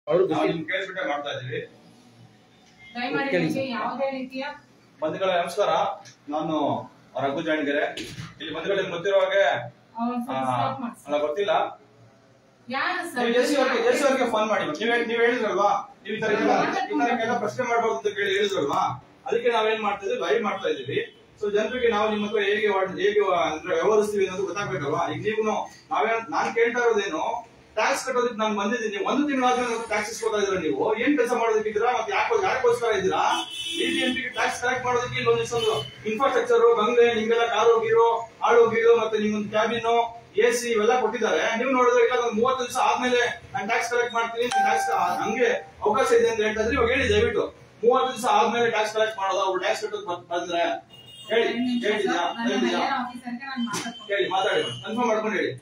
ಅವ್ರು ನಾವು ನಿಮ್ಗೆ ಕೇಳ್ಬಿಟ್ಟೆ ಮಾಡ್ತಾ ಇದೀವಿ ದಯಮಾಡಿ ಕೇಳಿ ನಿಮಗೆ ಯಾವುದೇ ರೀತಿಯ ಬಂಧುಗಳ ನಮಸ್ಕಾರ ನಾನು ರಘು ಜಾಣಿಗೆರೆ ಇಲ್ಲಿ ಬಂಧುಗಳಿಗೆ ಗೊತ್ತಿರೋ ಹಾಗೆ ಅವ್ರನ್ನ ಆ, ಸ್ವಲ್ಪ stop ಮಾಡ್ಸಿ. ಅಲ್ಲ ಗೊತ್ತಿಲ್ಲ ಯಾರು ಸರ್ ನೀವು ಎಸ್ ಅವ್ರಿಗೆ ಎಸ್ ಅವ್ರಿಗೆ ಫೋನ್ ಮಾಡಿ ನೀವ್ ನೀವ್ ಹೇಳಿದ್ರಲ್ವಾ ನೀವು ಈ ತರ ಎಲ್ಲ ಈ ತರ ಎಲ್ಲ ಪ್ರಶ್ನೆ ಮಾಡ್ಬೋದು ಅಂತ ಕೇಳಿ ಹೇಳಿದ್ರಲ್ವಾ ಅದಕ್ಕೆ ನಾವೇನ್ ಮಾಡ್ತಾ ಇದ್ವಿ ಲೈವ್ ಮಾಡ್ತಾ ಇದೀವಿ ಸೊ ಜನರಿಗೆ ನಾವು ನಿಮ್ಮ ಹತ್ರ ಹೇಗೆ ವಾಡ್- ಹೇಗೆ ವ- ಅಂದ್ರೆ ವ್ಯವಹರಿಸ್ತೀವಿ ಅನ್ನೋದು ಗೊತ್ತಾಗ್ಬೇಕಲ್ವಾ ಈಗ ನೀವು ನಾವೇ ನಾನ್ ಕೇಳ್ತಾ ಇರೋದೇನು ಟ್ಯಾಕ್ಸ್ ಕಟ್ಟೋದಕ್ಕೆ ನಾನು ಬಂದಿದ್ದೀನಿ ಒಂದು ತಿಂಗಳಾದ್ಮೇಲೆ ಟ್ಯಾಕ್ಸ್ ಇಸ್ಕೊತಾ ಇದ್ರ ನೀವು ಏನ್ ಕೆಲಸ ಮಾಡೋದಕ್ಕಿದ್ದೀರಾ ಮತ್ತೆ ಯಾಕೆ ಯಾರಿಗೋಸ್ಕರ ಇದ್ದೀರಾ ಬಿಬಿಎಂಪಿ ಟ್ಯಾಕ್ಸ್ ಕಲೆಕ್ಟ್ ಮಾಡೋದಕ್ಕೆ ಇಲ್ಲೊಂದು ಇಷ್ಟೊಂದು ಇನ್ಫ್ರಾಸ್ಟ್ರಕ್ಚರ್ ಬಂಗ್ಲೆ ನಿಮ್ಗೆಲ್ಲ ಕಾರು ಹೋಗಿರೋ ಆಳು ಹೋಗಿರೋ ಮತ್ತೆ ನಿಮ್ಮೊಂದು ಕ್ಯಾಬಿನ್ ಎ ಸಿ ಇವೆಲ್ಲ ಕೊಟ್ಟಿದ್ದಾರೆ ನೀವು ನೋಡಿದ್ರೆ ಇಲ್ಲ ಒಂದು ಮೂವತ್ತು ದಿವಸ ಆದ್ಮೇಲೆ ನಾನು ಟ್ಯಾಕ್ಸ್ ಕಲೆಕ್ಟ್ ಮಾಡ್ತೀನಿ ಟ್ಯಾಕ್ಸ್ ಹಂಗೆ ಅವಕಾಶ ಇದೆ ಅಂತ ಹೇಳ್ತಾ ಇದ್ರೆ ಇವಾಗ ಹೇಳಿ ದಯವಿಟ್ಟು ಮೂವತ್ತು ದಿವಸ ಆದ್ಮೇಲೆ ಟ್ಯಾಕ್ಸ್ ಕಲೆಕ್ಟ್ ಮಾಡೋದು ಅವ್ರು ಟ್ಯಾಕ್ಸ್ ಕಟ್ಟೋದು ಬ- ಬಂದ್ರೆ ಹೇಳಿ ಎರಡು ನಿಮಿಷ ಹೇಳಿದ್ಯಾ ಸರ್, ನನ್ನ ಹೇಳಿದ್ಯಾ higher officer ಗೆ ನಾನು ಮಾತಾಡ್ತೀನಿ. ಹೇಳಿ ಮಾತಾಡಿ ಕನ್ಫರ್ಮ್ ಮಾಡ್ಕೊಂಡು ಹೇಳಿ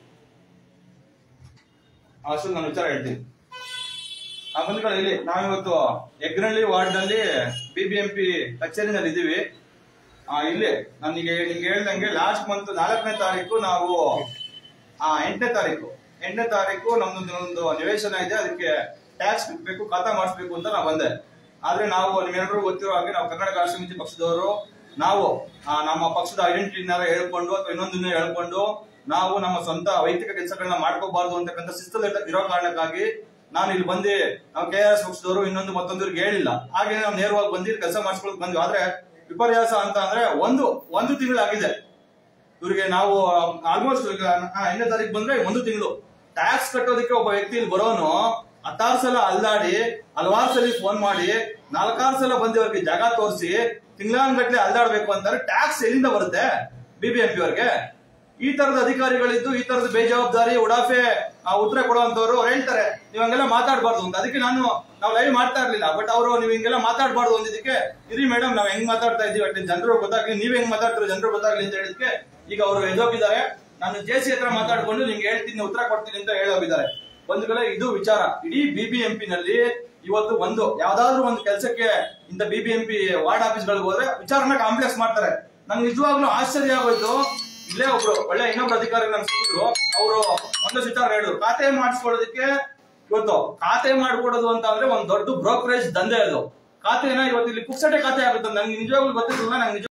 ಅಷ್ಟು ನಾನು ವಿಚಾರ ಹೇಳ್ತೀನಿ ಆ ಬಂಧುಗಳು ಇಲ್ಲಿ ನಾವಿವತ್ತು ಯಗ್ನಳ್ಳಿ ವಾರ್ಡ್ ನಲ್ಲಿ ಬಿಬಿಎಂಪಿ ಕಚೇರಿನಲ್ಲಿ ಇದೀವಿ ಆ ಇಲ್ಲಿ ನನಗೆ ನಿಮ್ಗೆ ಹೇಳ್ದಂಗೆ ಲಾಸ್ಟ್ ಮಂತ್ ನಾಲ್ಕನೇ ತಾರೀಕು ನಾವು ಆ ಎಂಟನೇ ತಾರೀಕು ಎಂಟನೇ ತಾರೀಕು ನಮ್ದು ಒಂದು ನಿವೇಶನ ಇದೆ ಅದಕ್ಕೆ ಟ್ಯಾಕ್ಸ್ ಕಟ್ಟಬೇಕು ಖಾತಾ ಮಾಡಿಸ್ಬೇಕು ಅಂತ ನಾವು ಬಂದೆ ಆದ್ರೆ ನಾವು ನಿಮ್ಮೆಲ್ಲರಿಗೂ ಗೊತ್ತಿರೋ ಹಾಗೆ ನಾವು ಕರ್ನಾಟಕ ರಾಷ್ಟ್ರ ಸಮಿತಿ ಪಕ್ಷದವರು ನಾವು ಆ, ನಮ್ಮ ಪಕ್ಷದ ಐಡೆಂಟಿಟಿನಾರ ಹೇಳ್ಕೊಂಡು ಅಥವಾ ಇನ್ನೊಂದನ್ನ ಹೇಳ್ಕೊಂಡು ನಾವು ನಮ್ಮ ಸ್ವಂತ ವೈಯಕ್ತಿಕ ಕೆಲಸಗಳನ್ನ ಮಾಡ್ಕೋಬಾರ್ದು ಅಂತಕ್ಕಂಥ ಶಿಸ್ತಲ್ಲಿ ಇರೋ ಕಾರಣಕ್ಕಾಗಿ ನಾನು ಇಲ್ಲಿ ಬಂದು ನಾವು ಕೆ ಆರ್ ಎಸ್ ಪಕ್ಷದವರು ಇನ್ನೊಂದು ಮತ್ತೊಂದವ್ರಿಗೆ ಹೇಳಿಲ್ಲ ಹಾಗೆ ನಾವು ನೇರವಾಗಿ ಬಂದು ಕೆಲಸ ಮಾಡಿಸ್ಕೊಳಕ್ ಬಂದ್ವಿ ಆದ್ರೆ ವಿಪರ್ಯಾಸ ಅಂತ ಅಂದ್ರೆ ಒಂದು ಒಂದು ತಿಂಗಳಾಗಿದೆ ಇವ್ರಿಗೆ ನಾವು ಆಲ್ಮೋಸ್ಟ್ ಈಗ ಎಂಟನೇ ತಾರೀಕು ಬಂದ್ರೆ ಒಂದು ತಿಂಗಳು ಟ್ಯಾಕ್ಸ್ ಕಟ್ಟೋದಕ್ಕೆ ಒಬ್ಬ ವ್ಯಕ್ತಿ ಇಲ್ಲಿ ಬರೋನು ಹತ್ತಾರು ಸಲ ಅಲ್ದಾಡಿ ಹಲವಾರು ಸಲ ಫೋನ್ ಮಾಡಿ ನಾಲ್ಕಾರು ಸಲ ಬಂದು ಅವ್ರಿಗೆ ಜಾಗ ತೋರಿಸಿ ತಿಂಗಳಾನ್ಗಟ್ಲೆ ಅಲ್ದಾಡ್ಬೇಕು ಅಂತಾರೆ ಟ್ಯಾಕ್ಸ್ ಎಲ್ಲಿಂದ ಬರುತ್ತೆ ಬಿಬಿಎಂಪಿ ಅವ್ರಿಗೆ ಈ ತರದ ಅಧಿಕಾರಿಗಳಿದ್ದು ಈ ತರದ ಬೇಜವಾಬ್ದಾರಿ ಉಡಾಫೆ ಆ, ಉತ್ತರ ಕೊಡುವಂತವ್ರು ಅವ್ರು ಹೇಳ್ತಾರೆ ನೀವು ಹಂಗೆಲ್ಲ ಮಾತಾಡಬಾರ್ದು ಅಂತ ಅದಕ್ಕೆ ನಾನು ನಾವು ಲೈವ್ ಮಾಡ್ತಾ ಇರ್ಲಿಲ್ಲ ಬಟ್ ಅವರು ನೀವು ಹಿಂಗೆಲ್ಲ ಮಾತಾಡಬಾರ್ದು ಅಂದಿದ್ದಕ್ಕೆ ಇರಿ ಮೇಡಮ್ ನಾವು ಹೆಂಗ್ ಮಾತಾಡ್ತಾ ಇದೀವಿ ಅಟ್ ಜನರು ಗೊತ್ತಾಗ್ಲಿ ನೀವ್ ಹೆಂಗ್ ಮಾತಾಡ್ತೀರೋ ಜನರು ಗೊತ್ತಾಗ್ಲಿ ಅಂತ ಹೇಳಿದಕ್ಕೆ ಈಗ ಅವರು ಎದೋಗಿದ್ದಾರೆ ನಾನು ಜೆ ಸಿ ಹತ್ರ ಮಾತಾಡ್ಕೊಂಡು ನಿಮ್ಗೆ ಹೇಳ್ತೀನಿ ಉತ್ತರ ಕೊಡ್ತೀನಿ ಅಂತ ಹೇಳೋಗಿದ್ದಾರೆ ಬಂಧುಗಳೇ ಇದು ವಿಚಾರ ಇಡೀ ಬಿಬಿಎಂಪಿ ನಲ್ಲಿ ಇವತ್ತು ಒಂದು ಯಾವ್ದಾದ್ರು ಒಂದು ಕೆಲಸಕ್ಕೆ ಇಂತ ಬಿಬಿಎಂಪಿ ವಾರ್ಡ್ ಆಫೀಸ್ ಗಳಿಗೆ ಹೋದ್ರೆ ವಿಚಾರನ ಕಾಂಪ್ಲೆಕ್ಸ್ ಮಾಡ್ತಾರೆ ನಂಗೆ ನಿಜವಾಗ್ಲೂ ಆಶ್ಚರ್ಯ ಆಗೋಯ್ತು ಇಲ್ಲೇ ಒಬ್ರು ಒಳ್ಳೆ ಇನ್ನೊಬ್ರು ಅಧಿಕಾರಿ ನನ್ ಸಿಕ್ಕಿದ್ರು ಅವರು ಒಂದಷ್ಟು ವಿಚಾರ ಹೇಳಿದ್ರು ಖಾತೆ ಮಾಡಿಸ್ಕೊಳ್ಳೋದಕ್ಕೆ ಇವತ್ತು ಖಾತೆ ಮಾಡ್ಕೊಡೋದು ಅಂತ ಅಂದ್ರೆ ಒಂದ್ ದೊಡ್ಡ ಬ್ರೋಕರೇಜ್ ದಂಧೆ ಅದು ಖಾತೆನ ಇವತ್ತು ಇಲ್ಲಿ ಪುಕ್ಸಟೆ ಖಾತೆ ಆಗುತ್ತೆ ನಂಗೆ ನಿಜವಾಗ್ಲೂ ಗೊತ್ತಿರಲಿಲ್ಲ ನಂಗೆ ನಿಜ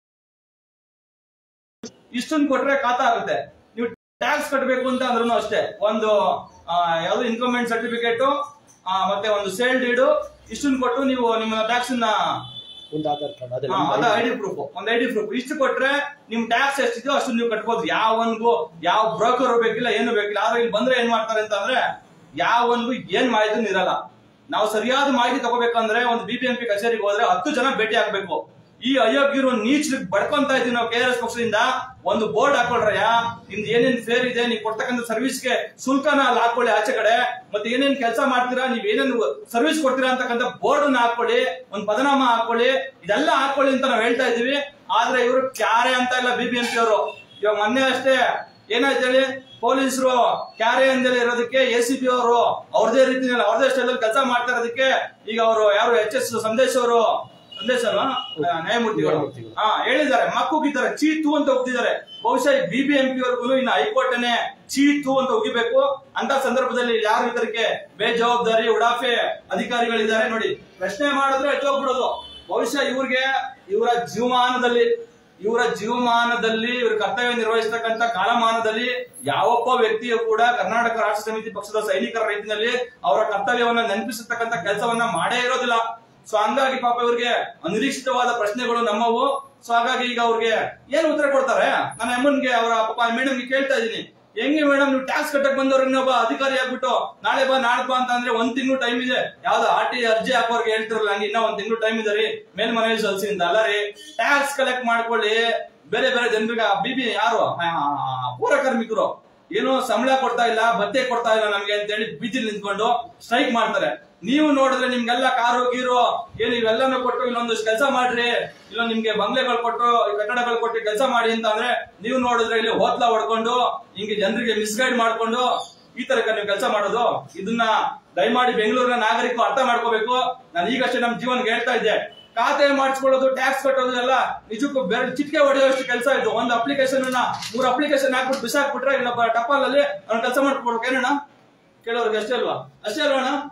ಇಷ್ಟೊಂದು ಕೊಟ್ರೆ ಖಾತಾ ಆಗುತ್ತೆ ನೀವು ಟ್ಯಾಕ್ಸ್ ಕಟ್ಟಬೇಕು ಅಂತ ಅಂದ್ರೂ ಅಷ್ಟೇ ಒಂದು ಆ, ಯಾವ್ದು ಇನ್ಕಮ್ಮೆಂಟ್ ಸರ್ಟಿಫಿಕೇಟ್ ಮತ್ತೆ ಒಂದು ಸೇಲ್ ಡೀಡು ಇಷ್ಟನ್ನು ಕೊಟ್ಟು ನೀವು ನಿಮ್ಮ ಟ್ಯಾಕ್ಸ್ ನ ಒಂದು ಆಧಾರ್ ಕಾರ್ಡ್ ಅದೇ ಹಾ, ಅದು ಐಡಿ ಪ್ರೂಫ್ ಒಂದ್ ಐಡಿ ಪ್ರೂಫ್ ಇಷ್ಟು ಕೊಟ್ರೆ ನಿಮ್ ಟ್ಯಾಕ್ಸ್ ಎಷ್ಟಿದೆಯೋ ಅಷ್ಟು ನೀವು ಕಟ್ಬೋದು ಯಾವನ್ಗೂ ಯಾವ ಬ್ರೋಕರ್ ಬೇಕಿಲ್ಲ ಏನು ಬೇಕಿಲ್ಲ ಆದ್ರೆ ಇಲ್ಲಿ ಬಂದ್ರೆ ಏನ್ ಮಾಡ್ತಾರೆ ಅಂತ ಅಂದ್ರೆ ಯಾವನ್ಗೂ ಏನ್ ಮಾಹಿತಿ ಇರಲ್ಲ ನಾವು ಸರಿಯಾದ ಮಾಹಿತಿ ತಗೋಬೇಕಂದ್ರೆ ಒಂದು ಬಿಬಿಎಂಪಿ ಕಚೇರಿಗೆ ಹೋದ್ರೆ ಹತ್ತು ಜನ ಭೇಟಿ ಆಗ್ಬೇಕು ಈ ಅಯೋಗ್ಯರು ನೀಚ್ ಬಡ್ಕೊಂತ ಇದೀವಿ ನಾವು ಕೆ ಆರ್ ಎಸ್ ಪಕ್ಷದಿಂದ ಒಂದು ಬೋರ್ಡ್ ಹಾಕೊಳ್ರಯ್ಯ ನಿಮ್ದು ಏನೇನ್ ಫೇರ್ ಇದೆ ನೀವು ಕೊಡ್ತಕ್ಕಂಥ ಸರ್ವಿಸ್ಗೆ ಶುಲ್ಕನ ಅಲ್ಲಿ ಹಾಕೊಳ್ಳಿ ಆಚೆ ಕಡೆ ಮತ್ತೆ ಏನೇನ್ ಕೆಲಸ ಮಾಡ್ತೀರಾ ನೀವ್ ಏನೇನು ಸರ್ವಿಸ್ ಕೊಡ್ತೀರಾ ಅಂತಕ್ಕಂಥ ಬೋರ್ಡ್ ಅನ್ನ ಹಾಕೊಳ್ಳಿ ಒಂದ್ ಪದನಾಮ ಹಾಕೊಳ್ಳಿ ಇದೆಲ್ಲ ಹಾಕೊಳ್ಳಿ ಅಂತ ನಾವ್ ಹೇಳ್ತಾ ಇದೀವಿ ಆದ್ರೆ ಇವರು ಕ್ಯಾರೆ ಅಂತ ಇಲ್ಲ ಬಿಬಿಎಂಪಿ ಅವರು ಇವಾಗ ಮೊನ್ನೆ ಅಷ್ಟೇ ಏನಾಯ್ತು ಹೇಳಿ ಪೊಲೀಸರು ಕ್ಯಾರೆ ಅಂದೇಳಿ ಇರೋದಕ್ಕೆ ಎ ಸಿ ಪಿ ಅವರು ಅವ್ರದೇ ರೀತಿಯಲ್ಲಿ ಅವ್ರದೇ ಸ್ಟೈಲಲ್ಲಿ ಕೆಲಸ ಮಾಡ್ತಾ ಇರೋದಕ್ಕೆ ಈಗ ಅವರು ಯಾರು ಎಚ್ ಎಸ್ ಸಂದೇಶ್ ಅವರು ಸಂದೇಶ್ ಅಲ್ವಾ ಆ, ನ್ಯಾಯಮೂರ್ತಿಗಳು ನ್ಯಾಯಮೂರ್ತಿಗಳು. ಹಾ ಹೇಳಿದ್ದಾರೆ ಮಕ್ಕುಗಿದ್ದಾರೆ ಚೀತು ಅಂತ ಹೋಗ್ತಿದ್ದಾರೆ ಬಹುಶಃ ಬಿಬಿಎಂಪಿ ವರ್ಗು ಇನ್ನು ಹೈಕೋರ್ಟ್ ಚೀತು ಅಂತ ಹೋಗಿಬೇಕು ಅಂತ ಸಂದರ್ಭದಲ್ಲಿ ಯಾರು ಇದಕ್ಕೆ ಬೇಜವಾಬ್ದಾರಿ ಉಡಾಫೆ ಅಧಿಕಾರಿಗಳಿದ್ದಾರೆ ನೋಡಿ ಪ್ರಶ್ನೆ ಮಾಡಿದ್ರೆ ಎತ್ತೋಗ್ಬಿಡೋದು ಬಹುಶಃ ಇವ್ರಿಗೆ ಇವರ ಜೀವಮಾನದಲ್ಲಿ ಇವರ ಜೀವಮಾನದಲ್ಲಿ ಇವ್ರ ಕರ್ತವ್ಯ ನಿರ್ವಹಿಸತಕ್ಕಂತ ಕಾಲಮಾನದಲ್ಲಿ ಯಾವೊಬ್ಬ ವ್ಯಕ್ತಿಯು ಕೂಡ ಕರ್ನಾಟಕ ರಾಷ್ಟ್ರ ಸಮಿತಿ ಪಕ್ಷದ ಸೈನಿಕರ ರೀತಿಯಲ್ಲಿ ಅವರ ಕರ್ತವ್ಯವನ್ನ ನೆನಪಿಸತಕ್ಕಂತ ಕೆಲಸವನ್ನ ಮಾಡೇ ಇರೋದಿಲ್ಲ ಸೊ ಹಂಗಾಗಿ ಪಾಪ ಇವ್ರಿಗೆ ಅನಿರೀಕ್ಷಿತವಾದ ಪ್ರಶ್ನೆಗಳು ನಮ್ಮವು ಸೊ ಹಾಗಾಗಿ ಈಗ ಅವ್ರಿಗೆ ಏನ್ ಉತ್ತರ ಕೊಡ್ತಾರೆ ನನ್ನ ಅಮ್ಮನ್ಗೆ ಅವರ ಪಾಪ ಮೇಡಮ್ಗೆ ಕೇಳ್ತಾ ಇದೀನಿ ಹೆಂಗೆ ಮೇಡಮ್ ನೀವು ಟ್ಯಾಕ್ಸ್ ಕಟ್ಟಕ್ ಬಂದವ್ರು ಇನ್ನೊಬ್ಬ ಅಧಿಕಾರಿ ಆಗ್ಬಿಟ್ಟು ನಾಳೆ ಬಾ ನಾಳೆ ಬಾ ಅಂತ ಅಂದ್ರೆ ಒಂದ್ ತಿಂಗಳು ಟೈಮ್ ಇದೆ ಯಾವ್ದು ಆರ್ ಟಿ ಅರ್ಜಿ ಹಾಕೋರ್ಗೆ ಹೇಳ್ತಿರಲ್ಲ ಹಂಗೆ ಇನ್ನೂ ಒಂದ್ ತಿಂಗಳು ಟೈಮ್ ಇದೆ ರೀ ಮೇಲ್ಮನವಿ ಸಲ್ಲಿಸಿ ಅಂತ ಅಲ್ಲ ರೀ ಟ್ಯಾಕ್ಸ್ ಕಲೆಕ್ಟ್ ಮಾಡ್ಕೊಳ್ಳಿ ಬೇರೆ ಬೇರೆ ಜನರಿಗೆ ಬಿಬಿ ಯಾರು ಆ, ಪೂರ ಕಾರ್ಮಿಕರು ಏನು ಸಂಬಳ ಕೊಡ್ತಾ ಇಲ್ಲ ಭತ್ತೆ ಕೊಡ್ತಾ ಇಲ್ಲ ನಮ್ಗೆ ಅಂತ ಹೇಳಿ ಬೀದಿಲಿ ನಿಂತ್ಕೊಂಡು ಸ್ಟ್ರೈಕ್ ಮಾಡ್ತಾರೆ ನೀವು ನೋಡಿದ್ರೆ ನಿಮ್ಗೆಲ್ಲ ಕಾರು ಗೀರು ಏನು ಇವೆಲ್ಲನೂ ಕೊಟ್ಟು ಇಲ್ಲೊಂದಷ್ಟು ಕೆಲಸ ಮಾಡ್ರಿ ಇಲ್ಲೊಂದ್ ನಿಮ್ಗೆ ಬಂಗ್ಲೆಗಳು ಕೊಟ್ಟು ಕಟ್ಟಡಗಳು ಕೊಟ್ಟು ಕೆಲಸ ಮಾಡಿ ಅಂತ ಅಂದ್ರೆ ನೀವು ನೋಡಿದ್ರೆ ಇಲ್ಲಿ ಹೋತ್ಲ ಹೊಡ್ಕೊಂಡು ಹಿಂಗೆ ಜನರಿಗೆ ಮಿಸ್ಗೈಡ್ ಮಾಡ್ಕೊಂಡು ಈ ತರ ನೀವು ಕೆಲಸ ಮಾಡೋದು ಇದನ್ನ ದಯಮಾಡಿ ಬೆಂಗಳೂರಿನ ನಾಗರಿಕರು ಅರ್ಥ ಮಾಡ್ಕೋಬೇಕು ನಾನು ಈಗಷ್ಟೇ ನಮ್ ಜೀವನ್ಗೆ ಹೇಳ್ತಾ ಇದ್ದೆ ಖಾತೆ ಮಾಡಿಸ್ಕೊಳ್ಳೋದು ಟ್ಯಾಕ್ಸ್ ಕಟ್ಟೋದು ಎಲ್ಲ ನಿಜಕ್ಕೂ ಬೆರಳು ಚಿಟಿಕೆ ಹೊಡೆಯುವಷ್ಟು ಕೆಲಸ ಇದು ಒಂದು ಅಪ್ಲಿಕೇಶನ್ ಮೂರು ಅಪ್ಲಿಕೇಶನ್ ಹಾಕ್ಬಿಟ್ಟು ಬಿಸಾಕ್ಬಿಟ್ರೆ ಇಲ್ಲೊಬ್ಬ ಟಪಾಲ್ ಅಲ್ಲಿ ಅವ್ನ ಕೆಲಸ ಮಾಡ್ಕೊಡ್ಬೇಕು ಏನಣ್ಣ ಕೇಳೋರ್ಗೆ ಅಷ್ಟೇ ಅಲ್ವಾ ಅಷ್ಟೇ ಅಲ್ವಾ ಅಣ್ಣ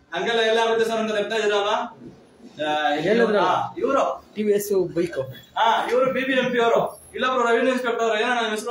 ಹಂಗೆಲ್ಲ ಎಲ್ಲ ಆಗುತ್ತೆ ಸರ್ ಅಂತ ನೆಪ್ತಾ ಇದೀರಲ್ಲ ಹೇಳಿದ್ರಲ್ಲ. ಇವರು ಟಿ ವಿ ಎಸ್ ಬೈಕ್ ಹಾ ಇವರು ಬಿ ಬಿ ಎಂ ಪಿ ಅವರು ಇಲ್ಲೊಬ್ರು ರೆವಿನ್ಯೂ ಇನ್ಸ್ಪೆಕ್ಟರ್ ಏನಣ್ಣ ನಿಮ್ಮ ಹೆಸರು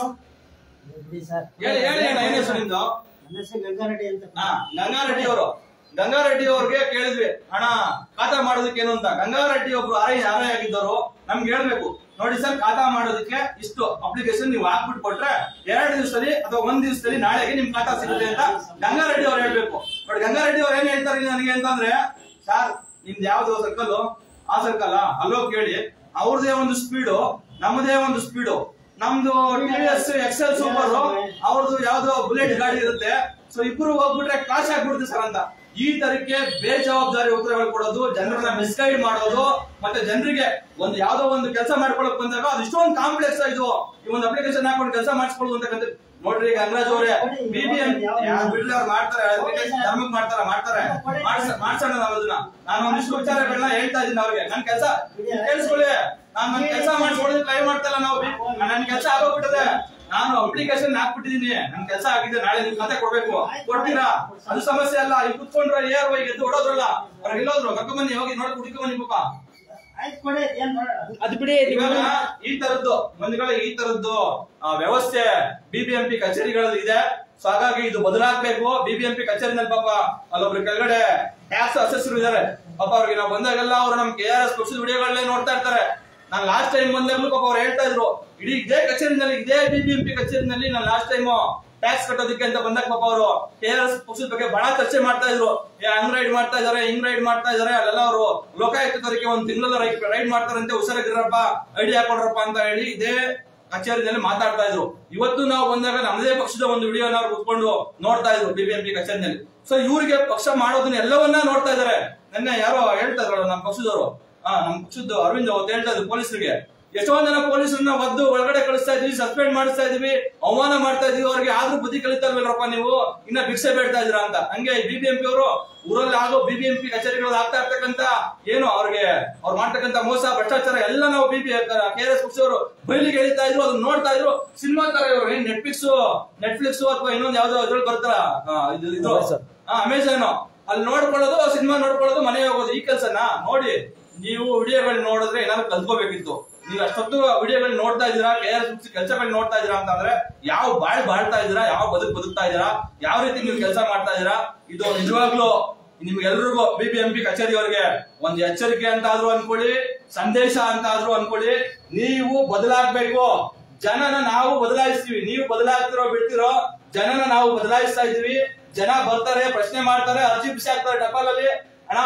ಹೇಳಿ ಹೇಳಿ ಅಣ್ಣ ಏನ್ ಹೆಸರು ನಿಮ್ದು ಗಂಗಾರೆಡ್ಡಿ ಅಂತ ಹಾ ಗಂಗಾರೆಡ್ಡಿ ಅವರು ಗಂಗಾರೆಡ್ಡಿ ಅವ್ರಿಗೆ ಕೇಳಿದ್ವಿ ಹಣ ಖಾತಾ ಮಾಡೋದಕ್ಕೆ ಏನು ಅಂತ ಗಂಗಾರೆಡ್ಡಿ ಒಬ್ರು ಆರೈ ಆರೈ ಆಗಿದ್ದವರು ನಮ್ಗೆ ಹೇಳ್ಬೇಕು ನೋಡಿ ಸರ್ ಖಾತಾ ಮಾಡೋದಕ್ಕೆ ಇಷ್ಟು ಅಪ್ಲಿಕೇಶನ್ ನೀವು ಹಾಕ್ಬಿಟ್ಟು ಕೊಟ್ರೆ ಎರಡು ದಿವಸದಲ್ಲಿ ಅಥವಾ ಒಂದ್ ದಿವಸದಲ್ಲಿ ನಾಳೆಗೆ ನಿಮ್ ಖಾತಾ ಸಿಗುತ್ತೆ ಅಂತ ಗಂಗಾರೆಡ್ಡಿ ಅವ್ರು ಹೇಳ್ಬೇಕು ನೋಡಿ ಗಂಗಾರೆಡ್ಡಿ ಅವ್ರು ಏನ್ ಹೇಳ್ತಾರೆ ನನಗೆ ಅಂತಂದ್ರೆ ಸರ್ ನಿಮ್ದು ಯಾವ್ದು ಸರ್ಕಲ್ ಆ ಸರ್ಕಲ್ ಅಲ್ಲೋ ಕೇಳಿ ಅವ್ರದೇ ಒಂದು ಸ್ಪೀಡು ನಮ್ಮದೇ ಒಂದು ಸ್ಪೀಡು ನಮ್ದು ಟಿವಿಎಸ್ ಎಕ್ಸೆಲ್ ಸೂಪರ್ ಅವ್ರದ್ದು ಯಾವ್ದೋ ಬುಲೆಟ್ ಗಾಡಿ ಇರುತ್ತೆ ಸೊ ಇಬ್ರು ಹೋಗ್ಬಿಟ್ರೆ ಕ್ಲಾಶ್ ಆಗ್ಬಿಡುತ್ತೆ ಸರ್ ಅಂತ ಈ ತರಕ್ಕೆ ಬೇಜವಾಬ್ದಾರಿ ಉತ್ತರಗಳು ಕೊಡೋದು ಜನರನ್ನ ಮಿಸ್ಗೈಡ್ ಮಾಡೋದು ಮತ್ತೆ ಜನರಿಗೆ ಒಂದು ಯಾವ್ದೋ ಒಂದು ಕೆಲಸ ಮಾಡ್ಕೊಳಕ್ ಬಂದಾಗ ಅದು ಇಷ್ಟೊಂದು ಕಾಂಪ್ಲೆಕ್ಸ್ ಇದು ಈ ಒಂದು ಅಪ್ಲಿಕೇಶನ್ ಹಾಕೊಂಡು ಕೆಲಸ ಮಾಡಿಸ್ಕೊಳ್ಳೋದು ಅಂತಕ್ಕಂಥ ನೋಡ್ರಿ ಈಗ ಅಂಗರಾಜ್ ಅವರೇ ಬಿಬಿಎಂ ಬಿಡ್ಲಿ ಅವ್ರು ಮಾಡ್ತಾರೆ application ಧರ್ಮಕ್ಕೆ ಮಾಡ್ತಾರೆ ಮಾಡ್ತಾರೆ ಮಾಡ್ಸ- ಮಾಡ್ಸೋಣ ನಾವು ಅದನ್ನ ನಾನು ಒಂದಿಷ್ಟು ವಿಚಾರಗಳನ್ನ ಹೇಳ್ತಾ ಇದ್ದೀನಿ ಅವ್ರಿಗೆ ನನ್ ಕೆಲಸ ಕೇಳಿಸ್ಕೊಳ್ಳಿ ನಾನು ನನ್ ಕೆಲಸ ಮಾಡಿಸ್ಕೊಳ್ಳೋದಕ್ಕೆ ಟ್ರೈ ಮಾಡ್ತಾ ಇಲ್ಲ ನಾವು ನನ್ ಕೆಲಸ ಆಗೋಗ್ಬಿಟ್ಟದೆ ನಾನು ಅಪ್ಲಿಕೇಶನ್ ಹಾಕ್ಬಿಟ್ಟಿದೀನಿ ನನ್ ಕೆಲಸ ಆಗಿದೆ ನಾಳೆ ನಿಮ್ ಖಾತೆ ಕೊಡ್ಬೇಕು ಕೊಡ್ತೀರಾ ಅದು ಸಮಸ್ಯೆ ಅಲ್ಲ ಇಲ್ಲಿ ಕುತ್ಕೊಂಡ್ರೆ ಏರ್ ಹೋಗಿ ಎದ್ದು ಹೊಡೋದ್ರಲ್ಲ ಅವ್ರಿಗೆ ಎಲ್ಲೋದ್ರು ಕರ್ಕೊಂಡ್ ಬನ್ನಿ ಹೋಗಿ ನೋಡಿ ಹುಡುಕ ಬನ್ನಿ ಪಾಪ ಆಯ್ತು ಕೊಡಿ ಏನ್ ಮಾಡೋಣ ಅದು ಬಿಡಿ ಇವಾಗ ನೀವು ಈ ತರದ್ದು ಮಂದಿಗಳ ಈ ತರದ್ದು ಆ, ವ್ಯವಸ್ಥೆ ಬಿಬಿಎಂಪಿ ಕಚೇರಿಗಳಲ್ಲಿ ಇದೆ ಸೊ ಹಾಗಾಗಿ ಇದು ಬದಲಾಗ್ಬೇಕು ಬಿಬಿಎಂಪಿ ಕಚೇರಿನಲ್ಲಿ ಪಾಪ ಅಲ್ಲೊಬ್ರು ಕೆಳಗಡೆ ಟ್ಯಾಕ್ಸ್ ಅಸೆಸರು ಇದಾರೆ ಪಾಪ ಅವ್ರಿಗೆ ನಾವು ಬಂದಾಗೆಲ್ಲ ಅವ್ರು ನಮ್ ಕೆ ಆರ್ ಎಸ್ ಪಕ್ಷದ ವಿಡಿಯೋಗಳನ್ನೇ ನೋಡ್ತಾ ಇರ್ತಾರೆ ನಾನು ಲಾಸ್ಟ್ ಟೈಮ್ ಬಂದಾಗ್ಲೂ ಪಾಪ ಅವ್ರು ಹೇಳ್ತಾ ಇದ್ರು ಇಡೀ ಇದೇ ಕಚೇರಿನಲ್ಲಿ ಇದೇ ಬಿಬಿಎಂಪಿ ಕಚೇರಿನಲ್ಲಿ ನಾನು ಲಾಸ್ಟ್ ಟೈಮ್ ಟ್ಯಾಕ್ಸ್ ಕಟ್ಟೋದಕ್ಕೆ ಅಂತ ಬಂದಾಗ ಪಾಪ ಅವರು ಕೆ ಆರ್ ಎಸ್ ಪಕ್ಷದ ಬಗ್ಗೆ ಬಹಳ ಚರ್ಚೆ ಮಾಡ್ತಾ ಇದ್ರು ಏ, ಹಂಗ್ ರೈಡ್ ಮಾಡ್ತಾ ಇದಾರೆ ಹಿಂಗ್ ರೈಡ್ ಮಾಡ್ತಾ ಇದಾರೆ ಅಲ್ಲೆಲ್ಲ ಅವರು ಲೋಕಾಯುಕ್ತ ತನಿಖೆ ಒಂದ್ ತಿಂಗಳ ರೈಡ್ ಮಾಡ್ತಾರಂತೆ ಹುಷಾರಾಗಿರಪ್ಪ ಐಡಿಯಾ ಕೊಡ್ರಪ್ಪ ಅಂತ ಹೇಳಿ ಇದೇ ಕಚೇರಿನಲ್ಲಿ ಮಾತಾಡ್ತಾ ಇದ್ರು ಇವತ್ತು ನಾವು ಬಂದಾಗ ನಮ್ಮದೇ ಪಕ್ಷದ ಒಂದು ವಿಡಿಯೋನ ಅವ್ರು ಕುತ್ಕೊಂಡು ನೋಡ್ತಾ ಇದ್ರು ಬಿಬಿಎಂಪಿ ಕಚೇರಿನಲ್ಲಿ ಸೊ ಇವರಿಗೆ ಪಕ್ಷ ಮಾಡೋದನ್ನ ಎಲ್ಲವನ್ನ ನೋಡ್ತಾ ಇದಾರೆ ನಿನ್ನೆ ಯಾರೋ ಹೇಳ್ತಾ ಇದ್ರಲ್ಲ ನಮ್ಮ ಪಕ್ಷದವರು ಆ ನಮ್ಮ ಪಕ್ಷದ ಅರವಿಂದ್ ಅವತ್ತು ಹೇಳ್ತಾ ಇದ್ರು ಪೊಲೀಸರಿಗೆ ಎಷ್ಟೊಂದ್ ಜನ ಪೊಲೀಸರನ್ನ ಒದ್ದು ಒಳಗಡೆ ಕಳಿಸ್ತಾ ಇದೀವಿ ಸಸ್ಪೆಂಡ್ ಮಾಡಿಸ್ತಾ ಇದೀವಿ ಅವಮಾನ ಮಾಡ್ತಾ ಇದೀವಿ ಅವ್ರಿಗೆ ಆದ್ರೂ ಬುದ್ಧಿ ಕಲಿತಾ ಇಲ್ವಲ್ರಪ್ಪ ನೀವು ಇನ್ನ ಭಿಕ್ಷೆ ಬೇಡ್ತಾ ಇದೀರಾ ಅಂತ ಹಂಗೆ ಬಿಬಿಎಂಪಿ ಅವರು ಊರಲ್ಲಿ ಆಗೋ ಬಿಬಿಎಂಪಿ ಕಚೇರಿಗಳಲ್ಲಿ ಆಗ್ತಾ ಇರ್ತಕ್ಕಂತ ಏನು ಅವ್ರಿಗೆ ಅವ್ರು ಮಾಡ್ತಕ್ಕಂತ ಮೋಸ ಭ್ರಷ್ಟಾಚಾರ ಎಲ್ಲ ನಾವು ಬಿಬಿ ಕೆ ಆರ್ ಎಸ್ ಪಕ್ಷದವರು ಬಯಲಿಗೆ ಎಳಿತಾ ಇದ್ರು ಅದನ್ನ ನೋಡ್ತಾ ಇದ್ರು ಸಿನಿಮಾ ತರ ಇವರು ಏನ್ ನೆಟ್ಫ್ಲಿಕ್ಸ್ ನೆಟ್ಫ್ಲಿಕ್ಸ್ ಅಥವಾ ಇನ್ನೊಂದು ಯಾವ್ದೋ ಇದ್ರಲ್ಲಿ ಬರ್ತಾರ ಇದು ಇದು Amazon. ಅಮೆಝಾನ್ ಅಲ್ಲಿ ನೋಡ್ಕೊಳ್ಳೋದು ಸಿನಿಮಾ ನೋಡ್ಕೊಳ್ಳೋದು ಮನೆ ಹೋಗೋದು ಈ ಕೆಲ್ಸನ ನೋಡಿ ನೀವು ವಿಡಿಯೋಗಳು ನೋಡಿದ್ರೆ ಏನಾದ್ರು ಕಲ್ತ್ಕೋಬೇಕಿತ್ತು ನೀವು ಅಷ್ಟೊತ್ತು ವಿಡಿಯೋಗಳು ನೋಡ್ತಾ ಇದೀರಾ ಕೆ ಆರ್ ಎಸ್ ಕೆಲಸಗಳು ನೋಡ್ತಾ ಇದೀರಾ ಅಂತಂದ್ರೆ ಯಾವ ಬಾಳ್ ಬಾಳ್ತಾ ಇದೀರಾ ಯಾವ ಬದುಕು ಬದುಕ್ತಾ ಇದೀರಾ ಯಾವ ರೀತಿ ನೀವು ಕೆಲಸ ಮಾಡ್ತಾ ಇದೀರಾ ಇದು ನಿಜವಾಗ್ಲೂ ನಿಮ್ಗೆಲ್ರಿಗೂ ಬಿಬಿಎಂಪಿ ಕಚೇರಿಯವರಿಗೆ ಒಂದ್ ಎಚ್ಚರಿಕೆ ಅಂತ ಆದ್ರೂ ಅನ್ಕೊಳ್ಳಿ ಸಂದೇಶ ಅಂತ ಆದ್ರೂ ಅನ್ಕೊಳ್ಳಿ ನೀವು ಬದಲಾಗ್ಬೇಕು ಜನನ ನಾವು ಬದಲಾಯಿಸ್ತೀವಿ ನೀವು ಬದಲಾಗ್ತಿರೋ ಬಿಡ್ತಿರೋ ಜನನ ನಾವು ಬದಲಾಯಿಸ್ತಾ ಇದೀವಿ ಜನ ಬರ್ತಾರೆ ಪ್ರಶ್ನೆ ಮಾಡ್ತಾರೆ ಅರ್ಜಿ ಬಿಸಿ ಹಾಕ್ತಾರೆ ಟಪಾಲಲ್ಲಿ ಅಣ್ಣ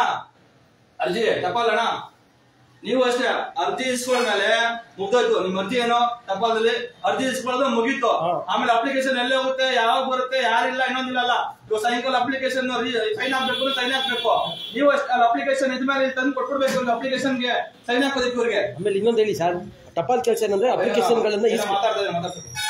ಅರ್ಜಿ ಟಪಾಲ್ ಅಣ್ಣ ನೀವು ಅಷ್ಟೇ ಅರ್ಜಿ ಇಸ್ಕೊಂಡ್ಮೇಲೆ ಮುಗ್ದೋಯ್ತು ನಿಮ್ ಅರ್ಜಿ ಏನೋ ಟಪಾಲಲ್ಲಿ ಅರ್ಜಿ ಇಸ್ಕೊಳ್ಳೋದು ಮುಗೀತು ಹಾ. ಆಮೇಲೆ ಅಪ್ಲಿಕೇಶನ್ ಎಲ್ಲೇ ಹೋಗುತ್ತೆ ಯಾವಾಗ ಬರುತ್ತೆ ಯಾರಿಲ್ಲ ಇನ್ನೊಂದಿಲ್ಲ ಇವಾಗ ಸಾಯಂಕಾಲ ಅಪ್ಲಿಕೇಶನ್ ಸೈನ್ ಹಾಕ್ಬೇಕು ಸೈನ್ ಹಾಕ್ಬೇಕು ನೀವು ಅಷ್ಟೇ ಅಲ್ಲಿ ಅಪ್ಲಿಕೇಶನ್ ಇದ್ಮೇಲೆ ಇಲ್ಲಿ ತಂದು ಕೊಟ್ಬಿಡ್ಬೇಕು ಒಂದು ಅಪ್ಲಿಕೇಶನ್ಗೆ ಸೈನ್ ಹಾಕೋದಕ್ಕೆ ಇವ್ರಿಗೆ ಆಮೇಲೆ ಇನ್ನೊಂದು ಹೇಳಿ ಸರ್ ಟಪಾಲ್ ಕೆಲಸ ಏನಂದ್ರೆ ಅಪ್ಲಿಕೇಶನ್ ಗಳನ್ನ ಏನೋ ಇಸ್- ಮಾತಾಡ್ತಾ ಇದ್ದಾರೆ, ಮಾತಾಡ್ತಾ ಇದ್ದಾರೆ.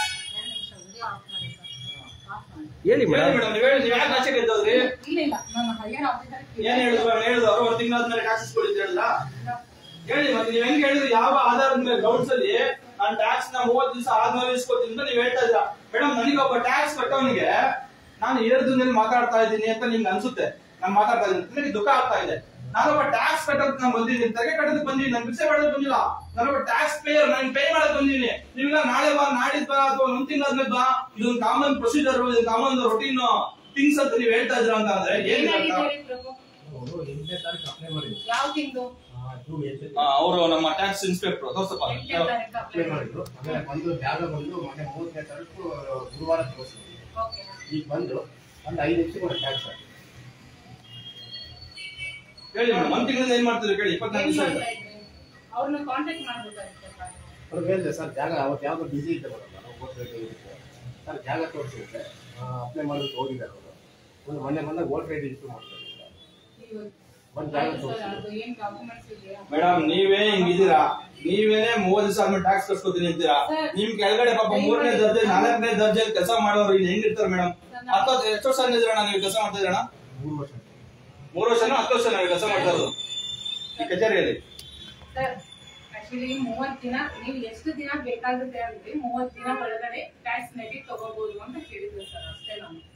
ಹೇಳಿ ಹೇಳಿ ಮೇಡಮ್ ಮೇಡಮ್ ನೀವು ಹೇಳಿ ನೀವು ಯಾಕೆ ಆಚೆಗೆ ಎದ್ದೋದ್ರಿ ಇಲ್ಲ ಇಲ್ಲ ನಾನು ಹೈಯರ್ ಆಫೀಸರ್ ಏನ್ ಹೇಳಿದ್ರು ಅವ್ರು ಹೇಳಿದ್ರು ಅವ್ರು ಒಂದು ತಿಂಗಳಾದ್ಮೇಲೆ ಟ್ಯಾಕ್ಸ್ ಕೊಡಿ ಹೇಳಿಲ್ಲ ಹೇಳಿ ಮತ್ತೆ ನೀವ್ ಹೆಂಗ್ ಹೇಳಿದ್ರಿ ಯಾವ ಆಧಾರದ ಮೇಲೆ ಗ್ರೌಂಡ್ಸ್ ಅಲ್ಲಿ ನಾನು ಟ್ಯಾಕ್ಸ್ ನ ಮೂವತ್ ದಿವಸ ಆದ್ಮೇಲೆ ಇಸ್ಕೊತೀನಿ ಅಂತ ನೀವ್ ಹೇಳ್ತಾ ಇದ್ರ ಮೇಡಮ್ ನನಗೊಬ್ಬ ಟ್ಯಾಕ್ಸ್ ಕಟ್ಟೋನಿಗೆ ನಾನು ಏಳು ದಿನದಲ್ಲಿ ಮಾತಾಡ್ತಾ ಇದ್ದೀನಿ ಅಂತ ನಿಮ್ಗೆ ಅನ್ಸುತ್ತೆ ನಾನು ಮಾತಾಡ್ತಾ ಇದ್ದೀನಿ ನನಗೆ ದುಃಖ ಆಗ್ತಾ ಇದೆ ನಾನೊಬ್ಬ ಟ್ಯಾಕ್ಸ್ ಕಟ್ಟೋದಕ್ಕೆ ನಾನು ಬಂದಿದ್ದೀನಿ ತೆಗೆ ಕಟ್ಟೋದಕ್ಕೆ ಬಂದಿದ್ದೀನಿ ನಾನು ಭಿಕ್ಷೆ ಮಾಡೋದಕ್ಕೆ ಬಂದಿಲ್ಲ ನಾನೊಬ್ಬ ಟ್ಯಾಕ್ಸ್ ಪೇಯರ್ ನಾನು ಪೇ ಮಾಡಕ್ ಬಂದಿದ್ದೀನಿ ನೀವೆಲ್ಲ ನಾಳೆ ಬಾ ನಾಡಿದ್ ಬಾ ಅಥವಾ ಒಂದ್ ತಿಂಗಳಾದ್ಮೇಲೆ ಬಾ ಇದೊಂದು ಕಾಮನ್ ಪ್ರೊಸೀಜರ್ ಇದು ಕಾಮನ್ ರೊಟೀನ್ ಥಿಂಗ್ಸ್ ಅಂತ ನೀವ್ ಹೇಳ್ತಾ ಇದ್ರ ಅಂತ ಅಂದ್ರೆ ಏನ್ ಅರ್ಥ? ಯಾವ ತಿಂಗಳು ಅವರು ನಮ್ಮ ಟ್ಯಾಕ್ಸ್ ಇನ್ಸ್ಪೆಕ್ಟರ್ ತೋರ್ಸಪ್ಪ ಎಂಟನೇ ತಾರೀಕು ಅಪ್ಲೈ ಮಾಡಿದ್ರು ಆಮೇಲೆ ಬಂದು ಜಾಗ ಬಂದು ಮೊನ್ನೆ ಮೂವತ್ತನೇ ತಾರೀಕು ಗುರುವಾರ ತೋರಿಸಿದ್ವಿ ಓಕೆ ಈಗ ಬಂದು ಒಂದು ಐದು ನಿಮಿಷ ಕೂಡ ಟ್ಯಾಕ್ಸ್ ಹೇಳಿ ಮೇಡಮ್ ಒಂದ್ ತಿಂಗಳಿಂದ ಏನ್ ಮಾಡ್ತಿದ್ರು ಕೇಳಿ ಇಪ್ಪತ್ನಾಲ್ಕು ಏನ್ ದಿವಸ ಮಾಡ್ತಾ ಇದ್ರಿ ಅವ್ರನ್ನ ಕಾಂಟ್ಯಾಕ್ಟ್ ಮಾಡ್ಬೇಕಾಗಿತ್ತು ಅವ್ರಿಗೆ ಹೇಳಿದೆ ಸರ್ ಜಾಗ ಅವತ್ತು ಯಾವ್ದು ಬಿಸಿ ಇದ್ದೆ ಬರಲ್ಲ ನಾವು ಓಟ್ ಇರುತ್ತೆ ಸರ್ ಜಾಗ ತೋರಿಸಿರುತ್ತೆ ಅಪ್ಲೈ ಮಾಡೋದಕ್ಕೆ ಹೋಗಿದ್ದಾರೆ ಅವರು ಒಂದು ಮೊನ್ನೆ ಬಂದಾಗ ವೋಟರ್ ಐಡಿ ಇಶ್ಯೂ ಮಾಡ್ತಾರೆ ಒಂದು ಜಾಗ ಸರ್ ತೋರಿಸಿದ್ರು ಅದು ಏನ್ ಡಾಕ್ಯುಮೆಂಟ್ಸ್ ಇದೆಯಾ ಮೇಡಮ್ ನೀವೇ ಹಿಂಗಿದ್ದೀರಾ ನೀವೇನೆ ಮೂವತ್ ದಿವಸ ಆದ್ಮೇಲೆ ಟ್ಯಾಕ್ಸ್ ಕಟ್ಸ್ಕೊತೀನಿ ಅಂತೀರಾ ಸರ್, ನಿಮ್ ಕೆಳಗಡೆ ಪಾಪ ಮೂರನೇ ದರ್ಜೆ ನಾಲ್ಕನೇ ದರ್ಜೆ ಕೆಲಸ ಮಾಡೋರು ಇಲ್ಲಿ ಹೆಂಗಿರ್ತಾರೆ ಮೇಡಮ್ ಹತ್ತು ಎಷ್ಟು ವರ್ಷ ಇದ್ರಣ್ಣ ನೀವು ಕೆಲಸ ಮಾಡ್ತಾ ಇದ್ರಣ್ಣ ಮೂರು ವರ್ಷ ಮೂರು ವರ್ಷನೋ ಹತ್ತು ವರ್ಷ ನಾವು ಕೆಲಸ ಮಾಡ್ತಾ ಇರೋದು ಈ ಕಚೇರಿಯಲ್ಲಿ ಸರ್ ಆಕ್ಚುಲಿ ಮೂವತ್ ದಿನ ನೀವು ಎಷ್ಟು ದಿನ ಬೇಕಾಗುತ್ತೆ ಅಂದ್ರೆ ಮೂವತ್ ದಿನ ಒಳಗಡೆ ಟ್ಯಾಕ್ಸ್ ನೆಗೆ ತಗೋಬಹುದು ಅಂತ ಕೇಳಿದ್ರು ಸರ್ ಅಷ್ಟೇ ನಾನು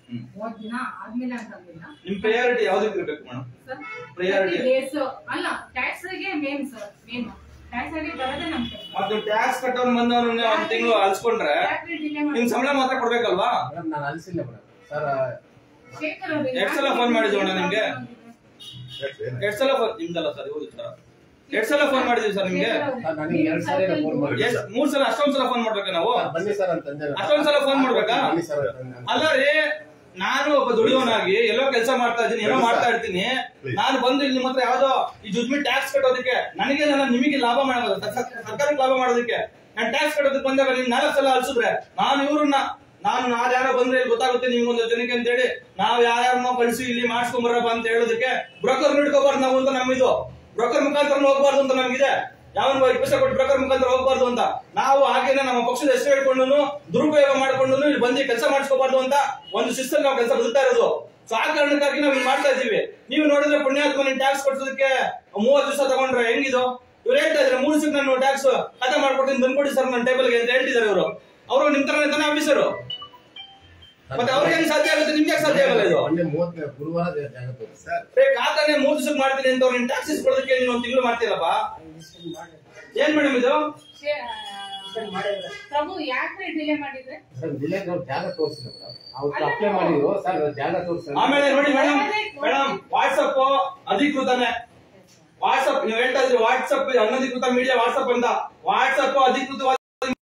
ಹ್ಮ್. ಮೂವತ್ ದಿನ ಆದ್ಮೇಲೆ ಅಂತಂದಿಲ್ಲ ನಿಮ್ ಪ್ರಯಾರಿಟಿ ಯಾವ್ದಕ್ಕೆ ಇರ್ಬೇಕು ಮೇಡಮ್ Priority. ಡೇಸ್ ಅಲ್ಲ ಟ್ಯಾಕ್ಸ್ ಗೆ ಮೇನ್ ಸರ್ ಮೇನ್ ಟ್ಯಾಕ್ಸ್ ಆಗಿ ಬರೋದೇ ನಮ್ ಕೆಲಸ ಮತ್ತೆ ಟ್ಯಾಕ್ಸ್ ಕಟ್ಟೋನ್ ಬಂದವನ್ನ ಒಂದ್ ತಿಂಗಳು ಅಲ್ಸ್ಕೊಂಡ್ರೆ Factory delay ನಿಮ್ ಮಾಡಿ- ಸಂಬಳ ಮಾತ್ರ ಕೊಡ್ಬೇಕಲ್ವಾ ಮೇಡಮ್ ನಾನು ಅನಿಸಿಲ್ಲ ಮೇಡಮ್ ಸರ್ ಶೇಖರ್ ಅವ್ರೆ, ಎಷ್ಟ್ ಸಲ phone ಮಾಡಿದ್ವಿ ಅಣ್ಣ ನಿಮ್ಗೆ? ಎರಡ್ ಸಲ ಫೋನ್ ನಿಮ್ದಲ್ಲ ಸರ್ ಇವ್ರು ಸರ್ ಎರಡ್ ಸಲ ಫೋನ್ ಮಾಡಿದೀವಿ ಸರ್ ನಿಮ್ಗೆ ಶೇಖರ್ ಅವ್ರೆ, ಸರ್, ನನಗೆ ಎರಡ್ ಸಲ ಏನೋ phone ಮಾಡಿ. ಎಷ್ಟ್ ಮೂರ್ ಸಲ ಅಷ್ಟೊಂದ್ ಸಲ ಫೋನ್ ಮಾಡ್ಬೇಕಾ ನಾವು ಸರ್, ಬನ್ನಿ ಸರ್ ಅಂತಂದೆ ನಾನು. ಅಷ್ಟೊಂದ್ ಸಲ phone ಮಾಡ್ಬೇಕಾ? ಬನ್ನಿ ಸರ್ ಅಂತಂದೆ. ಅಲ್ಲ ರೀ ನಾನು ಒಬ್ಬ ದುಡಿಯೋನಾಗಿ ಎಲ್ಲೋ ಕೆಲಸ ಮಾಡ್ತಾ ಇದ್ದೀನಿ ಏನೋ ಮಾಡ್ತಾ ಇರ್ತೀನಿ ನಾನು ಬಂದು ಇಲ್ಲಿ ನಿಮ್ಮ ಹತ್ರ ಯಾವ್ದೋ ಈ ಜುಜ್ಮಿ ಟ್ಯಾಕ್ಸ್ ಕಟ್ಟೋದಕ್ಕೆ ನನಗೆ ನನ್ನ ನಿಮಗೆ ಲಾಭ ಮಾಡೋದು ಸರ್ಕಾರಕ್ಕೆ ಲಾಭ ಮಾಡೋದಕ್ಕೆ ನಾನು ಟ್ಯಾಕ್ಸ್ ಕಟ್ಟೋದಕ್ಕೆ ಬಂದಾಗ ನೀವು ನಾಲ್ಕು ಸಲ ಅಲ್ಸಿದ್ರೆ ನಾನು ಇವ್ರನ್ನ ನಾನು ನಾವ್ ಯಾರೋ ಬಂದ್ರೆ ಇಲ್ಲಿ ಗೊತ್ತಾಗುತ್ತೆ ನಿಮ್ಗೊಂದು ಜನಕ್ಕೆ ಅಂತ ಹೇಳಿ ನಾವ್ ಯಾರ್ಯಾರನ್ನೋ ಕಳಿಸಿ ಇಲ್ಲಿ ಮಾಡ್ಸ್ಕೊಂಬರಪ್ಪ ಅಂತ ಹೇಳೋದಕ್ಕೆ ಬ್ರೋಕರ್ ಹಿಡ್ಕೋಬಾರ್ದು ನಾವು ಅಂತ ನಮ್ಮಿದು ಬ್ರೋಕರ್ ಮುಖಾಂತರ ಹೋಗ್ಬಾರ್ದು ಅಂತ ನಮ್ಗಿದೆ ಯಾವನ್ ಪೈಸೆ ಕೊಟ್ಟು ಬ್ರೋಕರ್ ಮುಖಾಂತರ ಹೋಗ್ಬಾರ್ದು ಅಂತ ನಾವು ಹಾಗೇನೆ ನಮ್ಮ ಪಕ್ಷದ ಹೆಸರು ಹೇಳ್ಕೊಂಡು ದುರುಪಯೋಗ ಮಾಡ್ಕೊಂಡು ಇಲ್ಲಿ ಬಂದು ಕೆಲಸ ಮಾಡಿಸ್ಕೋಬಾರ್ದು ಅಂತ ಒಂದು ಸಿಸ್ಟಮ್ ನಾವು ಕೆಲಸ ಬದುಕ್ತಾ ಇರೋದು ಸೊ ಆ ಕಾರಣಕ್ಕಾಗಿ ನಾವು ಹಿಂಗ್ ಮಾಡ್ತಾ ಇದೀವಿ ನೀವು ನೋಡಿದ್ರೆ ಪುಣ್ಯಾತ್ಮ ನೀವು ಟ್ಯಾಕ್ಸ್ ಕೊಡ್ಸೋದಕ್ಕೆ ಮೂವತ್ತು ದಿವಸ ತಗೊಂಡ್ರೆ ಹೆಂಗಿದು ಇವ್ರು ಹೇಳ್ತಾ ಇದ್ರೆ ಮೂರು ದಿವಸಕ್ಕೆ ನಾನು ಟ್ಯಾಕ್ಸ್ ಖಾತೆ ಮಾಡ್ಕೊಡ್ತೀನಿ ತಂದ್ಕೊಡಿ ಸರ್ ನನ್ನ ಟೇಬಲ್ಗೆ ಅಂತ ಹೇಳ್ತಿದ್ದಾರೆ ಇವರು ಅವರು ನಿಮ್ ತರ ತಾನೇ ಆಫೀಸರು ಮತ್ತೆ ಅವ್ರಿಗೆ ಹೆಂಗ್ ಸಾಧ್ಯ ಆಗುತ್ತೆ ನಿಮ್ಗೆ ಯಾಕೆ ಸಾಧ್ಯ ಆಗಲ್ಲ ಇದು ಮೊನ್ನೆ ಮೂವತ್ತನೇ ಗುರುವಾರ ಜಾಗ ತೋರಿಸಿ ಸರ್ ರೇ ಖಾತಾನೆ ಮೂರ್ ದಿವಸಕ್ಕೆ ಮಾಡ್ತೀನಿ ಅಂತ ಅವ್ರು ಟ್ಯಾಕ್ಸ್ ಇಸ್ಕೊಳ್ಳೋದಕ್ಕೆ ನೀನು ಒಂದ್ ತಿಂಗಳು ಮಾಡ್ತೀರಪ್ಪ ಏನ್ ಮೇಡಮ್ ಇದು ಶೇ- ಪ್ರಭು ಯಾಕೆ ಡಿಲೇ ಮಾಡಿದ್ರೆ ಸರ್ ಜಿಲ್ಲೆ ನಾವು ಜಾಗ ತೋರಿಸಿಲ್ಲ ಮೇಡಮ್ ಅವತ್ತು ಅಪ್ಲೈ ಮಾಡಿದ್ರು ಸರ್ ಜಾಗ ತೋರಿಸಿ ಆಮೇಲೆ ನೋಡಿ ಮೇಡಮ್ ಮೇಡಮ್ ವಾಟ್ಸಪ್ ಅಧಿಕೃತನೇ ವಾಟ್ಸಪ್ ನೀವು ಹೇಳ್ತಾ ಇದ್ರಿ ವಾಟ್ಸಪ್ ಅನಧಿಕೃತ ಮೀಡಿಯಾ ವಾಟ್ಸಪ್ ಅಂತ ವಾಟ್ಸಪ್ ಅಧಿಕೃತವಾದ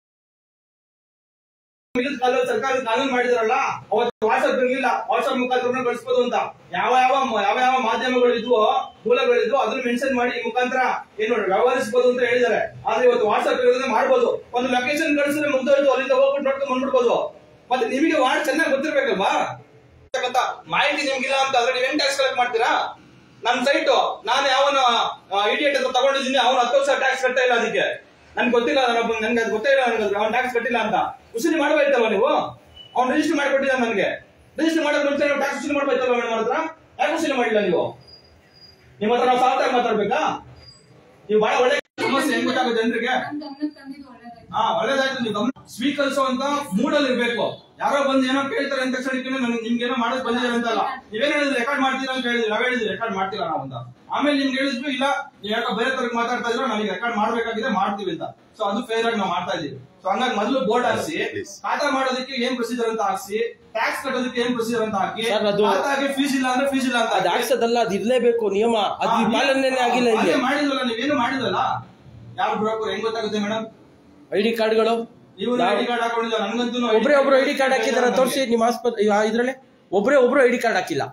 ಮಿಲಿಟರಿ ಕಾಲೇಜ್ ಸರ್ಕಾರ ಕಾನೂನು ಮಾಡಿದಾರಲ್ಲ ಅವತ್ತು ವಾಟ್ಸಪ್ ಇರ್ಲಿಲ್ಲ ವಾಟ್ಸಪ್ ಮುಖಾಂತರ ಕಳಿಸ್ಬೋದು ಅಂತ ಯಾವ ಯಾವ ಯಾವ ಯಾವ ಮಾಧ್ಯಮಗಳು ಇದ್ವೋ ಮೂಲಗಳಿದ್ವು ಅದನ್ನ ಮೆನ್ಷನ್ ಮಾಡಿ ಈ ಮುಖಾಂತರ ಏನು ವ್ಯವಹರಿಸಬಹುದು ಅಂತ ಹೇಳಿದ್ದಾರೆ ಆದ್ರೆ ಇವತ್ತು ವಾಟ್ಸಪ್ ಇರೋದ್ರೆ ಮಾಡ್ಬೋದು ಒಂದು ಲೊಕೇಶನ್ ಕಳಿಸಿದ್ರೆ ಮುಗ್ದೋಯ್ತು ಅಲ್ಲಿಂದ ಹೋಗ್ಬಿಟ್ಟು ನೋಡ್ಕೊಂಡು ಬಂದ್ಬಿಡ್ಬೋದು ಮತ್ತೆ ನಿಮಗೆ ವಾರ್ಡ್ ಚೆನ್ನಾಗಿ ಗೊತ್ತಿರ್ಬೇಕಲ್ವಾ ಅಂತ ಮಾಹಿತಿ ನಿಮ್ಗಿಲ್ಲ ಅಂತ ಆದ್ರೆ ನೀವ್ ಹೆಂಗ್ ಟ್ಯಾಕ್ಸ್ ಕಲೆಕ್ಟ್ ಮಾಡ್ತೀರಾ ನಮ್ ಸೈಟ್ ನಾನು ಯಾವನ ಇಡಿಯೇಟ್ ಅಂತ ತಗೊಂಡಿದ್ದೀನಿ ಅವನು ಹತ್ತು ವರ್ಷ ಟ್ಯಾಕ್ಸ್ ಕಟ್ಟ ಇಲ್ಲ ಅದಕ್ಕೆ ನನ್ಗೆ ಗೊತ್ತಿಲ್ಲ ನಾನೊಬ್ಬ ನನ್ಗೆ ಅದು ಗೊತ್ತೇ ಇಲ್ಲ ನನ್ಗೆ ಅವ್ನು ಟ್ಯಾಕ್ಸ್ ಕಟ್ಟಿಲ್ಲ ಅಂತ ಉಸಿರಿ ಮಾಡ್ಬೇಕಲ್ವ ನೀವು ಅವ್ನು ರಿಜಿಸ್ಟರ್ ಮಾಡಿಕೊಟ್ಟಿದ್ದ ನನ್ಗೆ ರಿಜಿಸ್ಟರ್ ಮಾಡೋದ್ ಮುಂಚೆ ನೀವು ಟ್ಯಾಕ್ಸ್ ಉಸಿರಿ ಮಾಡ್ಬೇಕಲ್ವ ಮೇಡಮ್ ಹತ್ರ ಯಾಕೆ ಉಸಿರಿ ಮಾಡಿಲ್ಲ ನೀವು ನಿಮ್ಮ ಹತ್ರ ನಾವು ಸಾಲ್ತಾಗಿ ಮಾತಾಡ್ಬೇಕಾ ನೀವು ಬಹಳ ಒಳ್ಳೆ ಸಮಸ್ಯೆ ಹೆಂಗ್ ಗೊತ್ತಾಗುತ್ತೆ ಜನರಿಗೆ ನಮ್ ಗಮನಕ್ಕೆ ತಂದಿದ್ದು ಒಳ್ಳೇದಾಯ್ತು ಹಾ ಒಳ್ಳೇದಾಯ್ತು ನೀವು ಗಮನ ಸ್ವೀಕರಿಸುವಂತ ಮೂಡಲ್ಲಿ ಇರ್ಬೇಕು ಯಾರೋ ಬಂದು ಏನೋ ಕೇಳ್ತಾರೆ ಅಂತ ತಕ್ಷಣಕ್ಕೆ ನನ್ಗೆ ನಿಮ್ಗೆ ಏನೋ ಮಾಡೋದ್ ಬಂದಿದ್ದಾರೆ ಅಂತಲ್ಲ ನೀವೇನ್ ಹೇಳಿದ್ರಿ ರೆಕಾರ್ಡ್ ಮಾಡ್ತೀರಾ ಅಂತ ಹೇಳಿದ್ರಿ ನಾವ್ ಹೇಳಿದ್ವಿ ರೆಕಾರ್ಡ್ ಮಾಡ್ತೀರಾ ನಾವು ಅಂತ ಆಮೇಲೆ ನಿಮ್ಗೆ ಹೇಳಿದ್ವಿ ಇಲ್ಲ ನೀವು ಯಾಕೋ ಬೇರೆ ತರ ಮಾತಾಡ್ತಾ ಇದ್ರೆ ನಮಗೆ ರೆಕಾರ್ಡ್ ಮಾಡ್ಬೇಕಾಗಿದೆ ಮಾಡ್ತೀವಿ ಅಂತ ಸೊ ಅದು ಫೇರ್ ಆಗಿ ನಾವು ಮಾಡ್ತಾ ಇದೀವಿ ಸೊ ಹಂಗಾಗಿ ಮೊದಲು ಬೋರ್ಡ್ ಹಾಕ್ಸಿ ಖಾತಾ ಮಾಡೋದಕ್ಕೆ ಏನ್ ಪ್ರೊಸೀಜರ್ ಅಂತ ಹಾಕ್ಸಿ ಟ್ಯಾಕ್ಸ್ ಕಟ್ಟೋದಕ್ಕೆ ಏನ್ ಪ್ರೊಸೀಜರ್ ಅಂತ ಹಾಕಿ ಸರ್, ಅದು- ಖಾತಾಗೆ ಫೀಸ್ ಇಲ್ಲ ಅಂದ್ರೆ ಫೀಸ್ ಇಲ್ಲ ಅಂತ ಅದು ಹಾಕಿ. ಹಾಕ್ಸೋದಲ್ಲ ಅದು ಇರ್ಲೇಬೇಕು ನಿಯಮ ಅದು ಹಾ, ಪಾಲನೆ ಆಗಿಲ್ಲ ಇಲ್ಲಿ ಹಾಗೆ ಮಾಡಿದ್ವಲ್ಲ ನೀವೇನು ಮಾಡಿದ್ವಲ್ಲ ಯಾವ ಬ್ರೋಕರ್ ಹೆಂಗ್ ಗೊತ್ತಾಗುತ್ತೆ ಮೇಡಮ್ ಐ ಡಿ ಕಾರ್ಡ್ಗಳು ನೀವು ಐಡಿ ಕಾರ್ಡ್ ಹಾಕೊಂಡಿಲ್ಲ ನನ್ಗಂತೂ ಒಬ್ರೇ ಒಬ್ರು ಐ ಡಿ ಕಾರ್ಡ್ ಹಾಕಿದಾರ ತೋರಿಸಿ ನಿಮ್ಮ ಆಸ್ಪತ್ರೆ ಇದ್ರಲ್ಲಿ ಒಬ್ರೇ ಒಬ್ರು ಐ ಡಿ ಕಾರ್ಡ್ ಹಾಕಿಲ್ಲ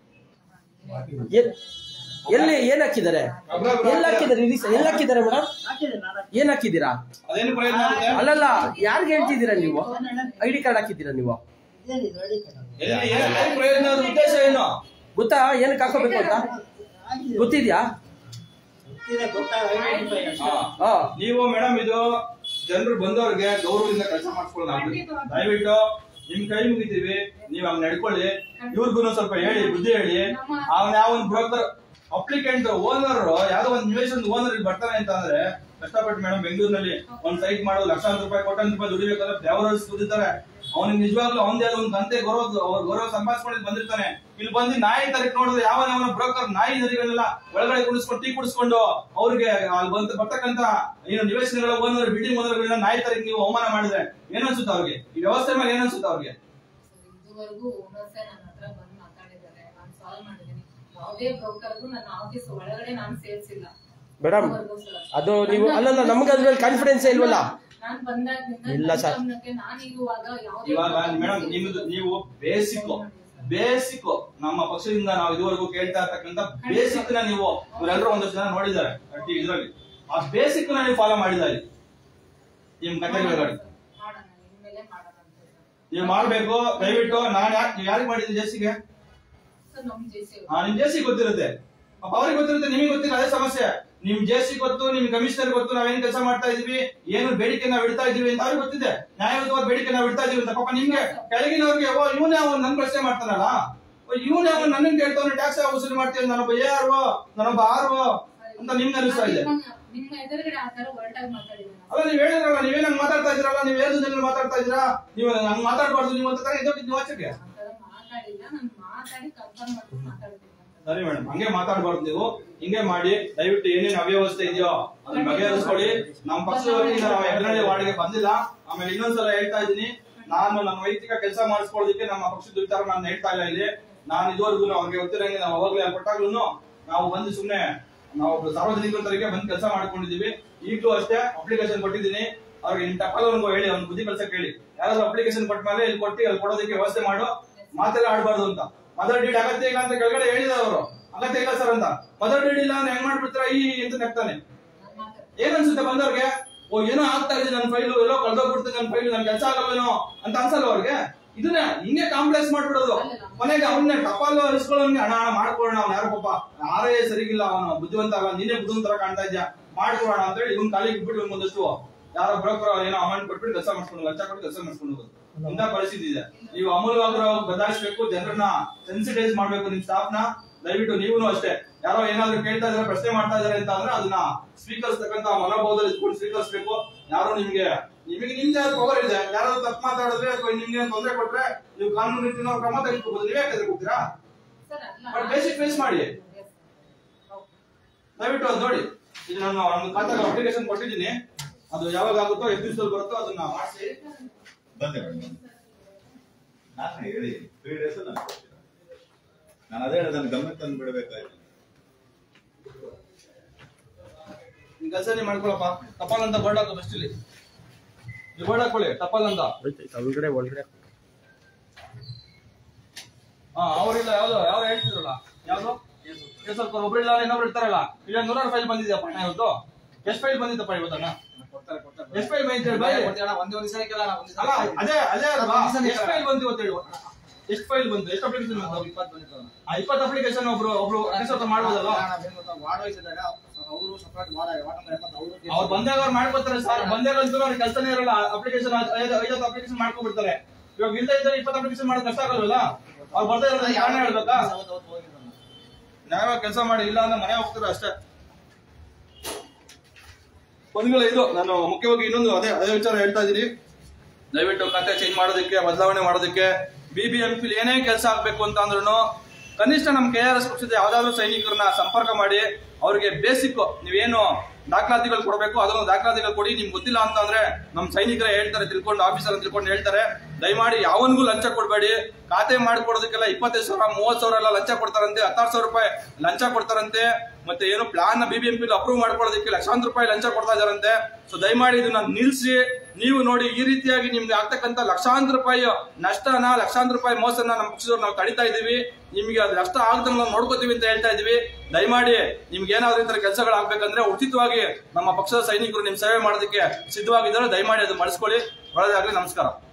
ಎಲ್- ಎಲ್ಲಿ ಏನ್ ಹಾಕಿದ್ದಾರೆ ಎಲ್ಲಿ ಹಾಕಿದ್ದಾರೆ ಇಲ್ಲಿ ಸ- ಎಲ್ಲಿ ಹಾಕಿದ್ದಾರೆ ಮೇಡಮ್ ಹಾಕಿದೆ ನಾನು ಏನ್ ಹಾಕಿದ್ದೀರಾ ಅದೇನು ಪ್ರಯತ್ನ ಆಗುತ್ತೆ ಅಲ್ಲಲ್ಲ ಯಾರ್ಗೆ ಹೇಳ್ತಿದ್ದೀರಾ ನೀವು ಐ ಡಿ ಕಾರ್ಡ್ ಹಾಕಿದ್ದೀರಾ ನೀವು ಏನಿದು ರೆಡಿ ಕಣ ಎಲ್ಲಿ ಏನ್ ಏನ್ ಪ್ರಯೋಜನ ಅದ್ರ ಉದ್ದೇಶ ಏನು ಗೊತ್ತಾ ಏನಕ್ಕೆ ಹಾಕೋಬೇಕು ಅಂತ ಆಗಿದೆ ಗೊತ್ತಿದ್ಯಾ ಗೊತ್ತಿದೆ ಗೊತ್ತಾಗ ಐಡೆಂಟಿಫೈ ಹಾ. ಹಾ ನೀವು ಮೇಡಮ್ ಇದು ಜನರು ಬಂದವ್ರಿಗೆ ಗೌರವದಿಂದ ಕೆಲಸ ಮಾಡಿಸ್ಕೊಳ್ಳೋದಾಗ್ಲಿ ದಯವಿಟ್ಟು ನಿಮ್ ಕೈ ಮುಗಿತೀವಿ ನೀವ್ ಹಂಗ್ ನಡ್ಕೊಳ್ಳಿ ಇವ್ರಿಗೂ ಸ್ವಲ್ಪ ಹೇಳಿ ಬುದ್ಧಿ ಹೇಳಿ ಅವ್ನ ಯಾವ ಒಂದು ಬ್ರೋಕರ್ ಅಪ್ಲಿಕೆಂಟ್ ಓನರ್ ಯಾವ್ದೋ ಒಂದು ನಿವೇಶನ ಓನರ್ ಬರ್ತಾನೆ ಅಂತ ಅಂದ್ರೆ ಕಷ್ಟಪಟ್ಟು ಮೇಡಮ್ ಬೆಂಗಳೂರಿನಲ್ಲಿ ಒಂದ್ ಸೈಟ್ ಮಾಡೋದು ಲಕ್ಷಾಂತರ ರೂಪಾಯಿ ಕೋಟ್ಯಾಂತರ ರೂಪಾಯಿ ದುಡಿಬೇಕಾದ್ರೆ ಬೆವರಲ್ಸ್ ದುಡಿತಾರೆ ಅವ್ನಿಗೆ ನಿಜವಾಗ್ಲೂ ಅವ್ನದೇ ಆದ ಒಂದು ಗಂಟೆ ಗೌರವ ಅವ್ರ ಗೌರವ ಸಂಪಾದಿಸ್ಕೊಂಡು ಬಂದಿರ್ತಾನೆ ಇಲ್ಲಿ ಬಂದು ನಾಯಿ ತರಕ್ ನೋಡಿದ್ರೆ ಯಾವ ಯಾವ ಬ್ರೋಕರ್ ನಾಯಿ ನರಿಗಳನ್ನೆಲ್ಲ ಒಳಗಡೆ ಕುಡಿಸ್ಕೊಂಡು ಟೀ ಕುಡಿಸ್ಕೊಂಡು ಅವ್ರಿಗೆ ಅಲ್ಲಿ ಬಂದ ಬರ್ತಕ್ಕಂತ ಏನು ನಿವೇಶನಗಳ ಓನರ್ ಬಿಲ್ಡಿಂಗ್ ಓನರ್ಗಳನ್ನ ನಾಯಿ ತರಕ್ ನೀವು ಅವಮಾನ ಮಾಡಿದ್ರೆ ಏನ್ ಅನ್ಸುತ್ತೆ ಅವ್ರಿಗೆ ಈ ವ್ಯವಸ್ಥೆ ಮೇಲೆ ಏನ್ ಅನ್ಸುತ್ತೆ ಅವ್ರಿಗೆ ಇದುವರೆಗೂ ಓನರ್ಸೇ ನನ್ನ ಹತ್ರ ಬಂದು ಮಾತಾಡಿದ್ದಾರೆ ನಾನು ಸಾಲ್ವ್ ಮಾಡಿದ್ದೀನಿ ಯಾವುದೇ ಬ್ರೋಕರ್ಗೂ ನನ್ನ ಆಫೀಸ್ ಒಳಗಡೆ ನಾನು ಸೇರ್ಸಿಲ್ಲ ಮೇಡಮ್ ಇದುವರೆಗೂ ಸರ್. ಅದು ನೀವು ಅಲ್ಲಲ್ಲ ನಮ್ಗೆ ಅದ್ರ ಮೇಲೆ ಕಾನ್ಫಿಡೆನ್ಸ್ ಇಲ್ವಲ್ಲ ನಾನ್ ಬಂದಾಗಿಂದ ಇಲ್ಲ ನನ್ನ ಸರ್. ಗಮನಕ್ಕೆ ನಾನು ಇರುವಾಗ ಯಾವುದೇ ಇವಾಗ broker ಮೇಡಮ್ ನಿಮ್ದು ನೀವು ಬೇಸಿಕ್ ಬೇಸಿಕ್ ನಮ್ಮ ಪಕ್ಷದಿಂದ ನಾವು ಇದುವರೆಗೂ ಕೇಳ್ತಾ ಇರ್ತಕ್ಕಂಥ ಬೇಸಿಕ್ ನ ನೀವು ಇವರೆಲ್ಲರೂ ಒಂದಷ್ಟು ಜನ ನೋಡಿದ್ದಾರೆ ಅಟ್ಟಿ ಇದ್ರಲ್ಲಿ ಆ ಬೇಸಿಕ್ ನ ನೀವು ಫಾಲೋ ಮಾಡಿದ್ದಾರೆ ನಿಮ್ ಕಥೆಗಳಲ್ಲಿ ಮಾಡೋಣ ಇನ್ಮೇಲೆ ಮಾಡೋಣ ಅಂತ ಸರ್. ನೀವು ಮಾಡ್ಬೇಕು ದಯವಿಟ್ಟು ನಾನ್ ಯಾಕೆ ನೀವು ಯಾರಿಗೆ ಮಾಡಿದ್ರಿ ಜೆಸ್ಸಿಗೆ ಸರ್ ನಮ್ ಜೆಸಿ ಹಾ ನಿಮ್ ಜೆಸಿ ಗೊತ್ತಿರುತ್ತೆ ಪಾಪ ಅವ್ರಿಗೆ ಗೊತ್ತಿರುತ್ತೆ ನಿಮಗೆ ಗೊತ್ತಿಲ್ಲ ಅದೇ ಸಮಸ್ಯೆ ನಿಮ್ ಜೆಸಿ ಗೊತ್ತು ನಿಮ್ ಕಮಿಷನರ್ ಗೊತ್ತು ನಾವೇನ್ ಕೆಲಸ ಮಾಡ್ತಾ ಇದೀವಿ ಏನು ಬೇಡಿಕೆ ನಾವು ಇಡ್ತಾ ಇದೀವಿ ಅಂತ ಅವ್ರಿಗೆ ಗೊತ್ತಿದೆ ನ್ಯಾಯಯುತವಾದ ಬೇಡಿಕೆ ನಾವು ಇಡ್ತಾ ಇದೀವಿ ಅಂತ ಪಾಪ ನಿಮ್ಗೆ ಕೆಳಗಿನವ್ರಿಗೆ ಓ ಇವನೇ ಅವನ್ ನನ್ ಪ್ರಶ್ನೆ ಮಾಡ್ತಾನಲ್ಲ ಇವನೇ ಅವನ್ ನನ್ನ ಕೇಳ್ತಾವನೆ ಟ್ಯಾಕ್ಸ್ ವಸೂಲಿ ಮಾಡ್ತೀನಿ ನಾನೊಬ್ಬ ಎ ಆರ್ ನಾನೊಬ್ಬ ಆರ್ ಅಂತ ನಿಮ್ಗೆ ಅನಿಸ್ತಾ ಇದೆ ನಿಮ್ಮ ಎದುರುಗಡೆ ಆ ತರ ಹೊರಟಾಗಿ ಮಾತಾಡಿದ್ದೀನಿ ಅಲ್ಲ ನೀವ್ ಹೇಳಿದ್ರಲ್ಲ ನೀವೇನ್ ಹಂಗ್ ಮಾತಾಡ್ತಾ ಇದ್ರಲ್ಲ ನೀವ್ ಏನು ಜನ ಮಾತಾಡ್ತಾ ಇದ್ದೀರಾ ನೀವು ಹಂಗ್ ಮಾತಾಡ್ಬಾರ್ದು ನೀವು ಅಂತ ತರ ಇದಕ್ಕೆ ನೀವು ಆಚೆಗೆ ಆ ತರ ಮಾತಾಡಿಲ್ಲ ನಾನು ಮಾತಾಡಿ ಕನ್ಫರ್ಮ್ ಮಾಡ್ಕೊಂಡು ಮಾತಾಡ್ತೀನಿ ಅಂತ. ಸರಿ ಮೇಡಮ್ ಹಂಗೆ ಮಾತಾಡ್ಬಾರ್ದು ನೀವು ಹಿಂಗೆ ಮಾಡಿ ದಯವಿಟ್ಟು ಏನೇನ್ ಅವ್ಯವಸ್ಥೆ ಇದೆಯೋ ಅದನ್ನ ಬಗೆಹರಿಸ್ಕೊಳ್ಳಿ ನಮ್ಮ ಪಕ್ಷದ ವತಿಯಿಂದ ನಾವು ಹೆಗ್ರಳ್ಳಿ ವಾರ್ಡ್ಗೆ ಬಂದಿಲ್ಲ ಆಮೇಲೆ ಇನ್ನೊಂದ್ಸಲ ಹೇಳ್ತಾ ಇದ್ದೀನಿ ನಾನು ನನ್ನ ವೈಯಕ್ತಿಕ ಕೆಲಸ ಮಾಡಿಸ್ಕೊಳ್ಳೋದಕ್ಕೆ ನಮ್ಮ ಪಕ್ಷದ ವಿಚಾರ ನಾನು ಹೇಳ್ತಾ ಇಲ್ಲ ಇಲ್ಲಿ ನಾನು ಇದುವರೆಗೂ ಅವ್ರಿಗೆ ಗೊತ್ತಿರಂಗೆ ನಾವು ಅವಾಗಲೇ ಕೊಟ್ಟಾಗ್ಲೂ ನಾವು ಬಂದು ಸುಮ್ನೆ ನಾವು ಒಬ್ರು ಸಾರ್ವಜನಿಕರಿಗೆ ಬಂದು ಕೆಲಸ ಮಾಡ್ಕೊಂಡಿದೀವಿ ಈಗಲೂ ಅಷ್ಟೇ ಅಪ್ಲಿಕೇಶನ್ ಕೊಟ್ಟಿದ್ದೀನಿ ಅವ್ರಿಗೆ ನಿಮ್ ಟಪಾಲ್ ಅವ್ನಿಗೆ ಹೇಳಿ ಅವ್ನ ಬುದ್ಧಿ ಕಲ್ಸಕ್ ಹೇಳಿ ಯಾರಾದ್ರೂ ಅಪ್ಲಿಕೇಶನ್ ಕೊಟ್ಟ ಮೇಲೆ ಇಲ್ಲಿ ಕೊಟ್ಟು ಅಲ್ಲಿ ಕೊಡೋದಕ್ಕೆ ವ್ಯವಸ್ಥೆ ಮಾಡು ಮಾತೆಲ್ಲ ಆಡಬಾರ್ದು ಅಂತ ಮದರ್ ಡೀಡ್ ಅಗತ್ಯ ಇಲ್ಲ ಅಂತ ಕೆಳಗಡೆ ಹೇಳಿದ ಅವರು ಅಗತ್ಯ ಇಲ್ಲ ಸರ್ ಅಂತ ಮದರ್ ಡೀಡ್ ಇಲ್ಲ ಅಂದ್ರೆ ಹೆಂಗ್ ಮಾಡ್ಬಿಡ್ತಾರ ಈ ಅಂತ ನಗ್ತಾನೆ ನಾನ್ ಮಾತಾಡ್ತೀನಿ. ಏನ್ ಅನ್ಸುತ್ತೆ ಬಂದವ್ರಿಗೆ ಓ ಏನೋ ಆಗ್ತಾ ಇದೆ ನನ್ನ ಫೈಲು ಎಲ್ಲೋ ಕಳ್ದೋಗ್ಬಿಡ್ತದೆ ನನ್ನ ಫೈಲ್ ನನ್ ಕೆಲಸ ಆಗಲ್ವೇನೋ ಅಂತ ಅನ್ಸಲ್ಲ ಅವ್ರಿಗೆ ಇದನ್ನ ಹಿಂಗೆ ಕಾಂಪ್ಲೆಕ್ಸ್ ಮಾಡ್ಬಿಡೋದು ಕೊನೆಗೆ ಅವನ್ನ ಟಪಾಲು ಇಸ್ಕೊಳ್ಳೋನ್ಗೆ ಹಣ ಹಣ ಮಾಡ್ಕೊಳ್ಳೋಣ ಅವ್ನ ಯಾರು ಪಾಪ ಯಾರೇ ಸರಿಗಿಲ್ಲ ಅವನು ಬುದ್ಧಿವಂತ ಅಲ್ಲ ನೀನೇ ಬುದ್ಧಿವಂತರ ಕಾಣ್ತಾ ಇದ್ಯಾ ಮಾಡ್ಕೊಳ್ಳೋಣ ಅಂತ ಹೇಳಿ ಇವ್ನ ಕಾಲಿಗೆ ಬಿಟ್ಬಿಟ್ಟು ಇವ್ನ್ ಒಂದಷ್ಟು ಯಾರೋ ಬ್ರೋಕರ್ ಏನೋ ಅಮೌಂಟ್ ಕೊಟ್ಬಿಟ್ಟು ಕೆಲಸ ಮಾಡ್ಕೊಂಡು ಲಂಚ ಕೊಟ್ಟು ಕೆಲಸ ಮಾಡ್ಕೊಂಡು ಹೋಗೋದು ಇಂಥ ಪರಿಸ್ಥಿತಿ ಇದೆ ನೀವು ಅಮೂಲ್ಯವಾಗಿರೋ ಬದಲಾಯಿಸಬೇಕು ಜನರನ್ನ ಸೆನ್ಸಿಟೈಸ್ ಮಾಡ್ಬೇಕು ನಿಮ್ ಸ್ಟಾಫ್ ನ ದಯವಿಟ್ಟು ನೀವು ಅಷ್ಟೇ ಯಾರೋ ಏನಾದ್ರು ಕೇಳ್ತಾ ಇದಾರೆ ಪ್ರಶ್ನೆ ಮಾಡ್ತಾ ಇದಾರೆ ಅಂತ ಅಂದ್ರೆ ಅದನ್ನ ಸ್ವೀಕರಿಸ್ತಕ್ಕಂತ ಮನೋಭಾವದಲ್ಲಿ ಇಟ್ಕೊಂಡು ಸ್ವೀಕರಿಸಬೇಕು ಯಾರು ನಿಮ್ಗೆ ನಿಮಗೆ ನಿಮ್ದೇ ಪವರ್ ಇದೆ ಯಾರಾದ್ರೂ ತಪ್ಪು ಮಾತಾಡಿದ್ರೆ ಅಥವಾ ನಿಮ್ಗೆ ತೊಂದರೆ ಕೊಟ್ರೆ ನೀವು ಕಾನೂನು ರೀತಿಯ ಕ್ರಮ ತೆಗೆದುಕೋಬಹುದು ನೀವೇ ತೆಗೆದುಕೊಡ್ತೀರಾ ಸರ್ ಅಲ್ಲ ಬಟ್ ಬೇಸಿಕ್ ಫೇಸ್ ಮಾಡಿ Yes, sir. Okay. ದಯವಿಟ್ಟು ಅದು ನೋಡಿ ಇದು ನಾನು ನನ್ನ ಖಾತೆಗೆ ಅಪ್ಲಿಕೇಶನ್ ಕೊಟ್ಟಿದ್ದೀನಿ ಅದು ಯಾವಾಗ ಆಗುತ್ತೋ ಎಷ್ಟು ದಿವಸದಲ್ಲಿ ಬರುತ್ತೋ ಅದನ್ನ ಮಾಡಿಸಿ ಬಂದೆ ಮೇಡಮ್ ನಾನು ಹೇಳಿ ತ್ರೀ ಡೇಸ್ ನಾನು ಕೊಡ್ತೀನಿ ನಾನು ಅದೇ ಹೇಳಿದೆ ನನ್ನ ಗಮನಕ್ಕೆ ತಂದು ಬಿಡಬೇಕಾಯ್ತು ನಿಮ್ ಕೆಲಸ ನೀವು ಮಾಡ್ಕೊಳಪ್ಪ ಟಪಾಲ್ ಅಂತ ಬೋರ್ಡ್ ಹಾಕೋ ಬೆಸ್ಟ್ ಇಲ್ಲಿ ಈ ಬೋರ್ಡ್ ಹಾಕೊಳ್ಳಿ ಟಪಾಲ್ ಅಂತ ಒಳಗಡೆ ಒಳಗಡೆ ಹಾ ಅವರಿಲ್ಲ ಯಾವ್ದು ಯಾವ್ದು ಹೇಳ್ತಿದ್ರಲ್ಲ ಯಾವ್ದು ಕೇಸರ್ಕರ್ ಒಬ್ರು ಇಲ್ಲ ಇನ್ನೊಬ್ರು ಇರ್ತಾರಲ್ಲ ಇಲ್ಲ ನೂರಾರು ಫೈಲ್ ಬಂದಿದ್ಯಪ್ಪ ಅಣ್ಣ ಇವತ್ತು ಎಷ್ಟು ಫೈಲ್ ಬಂದಿದ್ದಪ್ಪ ಇವತ್ತಣ್ಣ ಎಷ್ಟು ಫೈಲ್ ಬಂದಿದೆ ಬಾಯ್ ಅಲ್ಲ ಅದೇ ಅದೇ ಅಲ್ವಾ ಎಷ್ಟು ಫೈಲ್ ಬಂತು ಇವತ್ತು ಹೇಳು ಎಷ್ಟು ಫೈಲ್ ಬಂತು ಎಷ್ಟು ಅಪ್ಲಿಕೇಶನ್ ಬಂತು ಆ ಇಪ್ಪತ್ತು ಅಪ್ಲಿಕೇಶನ್ ಒಬ್ರು ಒಬ್ರು ಕೇಸರ್ಕರ್ ಮಾಡ್ಬೋದಲ್ವಾ ಅವ್ರು ಬಂದಾಗ ಅವ್ರು ಮಾಡ್ಕೊತಾರೆ ಸರ್ ಬಂದಾಗ ಅಂತೂ ಅವ್ರಿಗೆ ಕೆಲಸನೇ ಇರಲ್ಲ ಅಪ್ಲಿಕೇಶನ್ ಐವತ್ತು ಅಪ್ಲಿಕೇಶನ್ ಮಾಡ್ಕೊಬಿಡ್ತಾರೆ ಇವಾಗ ಇಲ್ಲದೆ ಇದ್ರೆ ಇಪ್ಪತ್ತು ಅಪ್ಲಿಕೇಶನ್ ಮಾಡೋದು ಕಷ್ಟ ಆಗಲ್ವಲ್ಲ ಅವ್ರು ಬರ್ತಾ ಇರೋದು ಕಾರಣ ಹೇಳ್ಬೇಕಾ ನ್ಯಾಯವಾಗಿ ಕೆಲಸ ಮಾಡಿ ಇಲ್ಲ ಅಂದ್ರೆ ಮನೆ ಹೋಗ್ತಾರೆ ಅಷ್ಟೇ ಬಂಧುಗಳೇ ಇದು ನಾನು ಮುಖ್ಯವಾಗಿ ಇನ್ನೊಂದು ಅದೇ ಅದೇ ವಿಚಾರ ಹೇಳ್ತಾ ಇದ್ದೀನಿ ದಯವಿಟ್ಟು ಖಾತೆ ಚೇಂಜ್ ಮಾಡೋದಕ್ಕೆ ಬದಲಾವಣೆ ಮಾಡೋದಕ್ಕೆ ಬಿ ಬಿ ಎಂ ಪಿಲಿ ಏನೇ ಕೆಲಸ ಆಗ್ಬೇಕು ಅಂತ ಅಂದ್ರೂ ಕನಿಷ್ಠ ನಮ್ಮ ಕೆ ಆರ್ ಎಸ್ ಪಕ್ಷದ ಯಾವ್ದಾದ್ರು ಸೈನಿಕರನ್ನ ಸಂಪರ್ಕ ಮಾಡಿ ಅವ್ರಿಗೆ ಬೇಸಿಕ್ ನೀವೇನು ದಾಖಲಾತಿಗಳು ಕೊಡಬೇಕು ಅದನ್ನು ದಾಖಲಾತಿಗಳು ಕೊಡಿ ನಿಮ್ಗೆ ಗೊತ್ತಿಲ್ಲ ಅಂತ ಅಂದ್ರೆ ನಮ್ಮ ಸೈನಿಕರೇ ಹೇಳ್ತಾರೆ ತಿಳ್ಕೊಂಡು ಆಫೀಸರ್ ತಿಳ್ಕೊಂಡು ಹೇಳ್ತಾರೆ ದಯಮಾಡಿ ಯಾವನಿಗೂ ಲಂಚ ಕೊಡಬೇಡಿ ಖಾತೆ ಮಾಡ್ಕೊಡೋದಕ್ಕೆಲ್ಲ ಇಪ್ಪತ್ತೈದು ಸಾವಿರ ಮೂವತ್ತು ಸಾವಿರ ಎಲ್ಲ ಲಂಚ ಕೊಡ್ತಾರಂತೆ ಹತ್ತಾರು ಸಾವಿರ ರೂಪಾಯಿ ಲಂಚ ಕೊಡ್ತಾರಂತೆ ಮತ್ತೆ ಏನು plan B B M P approve ಮಾಡ್ಕೊಳ್ಳೋದಕ್ಕೆ ಲಕ್ಷಾಂತರ ರೂಪಾಯಿ ಲಂಚ ಕೊಡ್ತಾ ಇದಾರಂತೆ ಸೊ ದಯಮಾಡಿ ಇದನ್ನ ನಿಲ್ಸಿ ನೀವು ನೋಡಿ ಈ ರೀತಿಯಾಗಿ ನಿಮ್ಗೆ ಆಗ್ತಕ್ಕಂಥ ಲಕ್ಷಾಂತರ ರೂಪಾಯಿ ನಷ್ಟನ ಲಕ್ಷಾಂತರ ರೂಪಾಯಿ ಮೋಸನ ನಮ್ಮ ಪಕ್ಷದವ್ರು ನಾವು ತಡಿತಾ ಇದೀವಿ ನಿಮ್ಗೆ ಅದು ನಷ್ಟ ಆಗದಂಗೆ ನಾವು ನೋಡ್ಕೋತೀವಿ ಅಂತ ಹೇಳ್ತಾ ಇದೀವಿ ದಯಮಾಡಿ ನಿಮ್ಗೆ ಏನಾದ್ರೂ ಈ ತರ ಕೆಲಸಗಳು ಆಗ್ಬೇಕಂದ್ರೆ ಉಚಿತವಾಗಿ ನಮ್ಮ ಪಕ್ಷದ ಸೈನಿಕರು ನಿಮ್ ಸೇವೆ ಮಾಡೋದಕ್ಕೆ ಸಿದ್ಧವಾಗಿದ್ದಾರೆ ದಯಮಾಡಿ ಅದು ಮಾಡಿಸ್ಕೊಳ್ಳಿ ಒಳ್ಳೆದಾಗ್ಲಿ ನಮಸ್ಕಾರ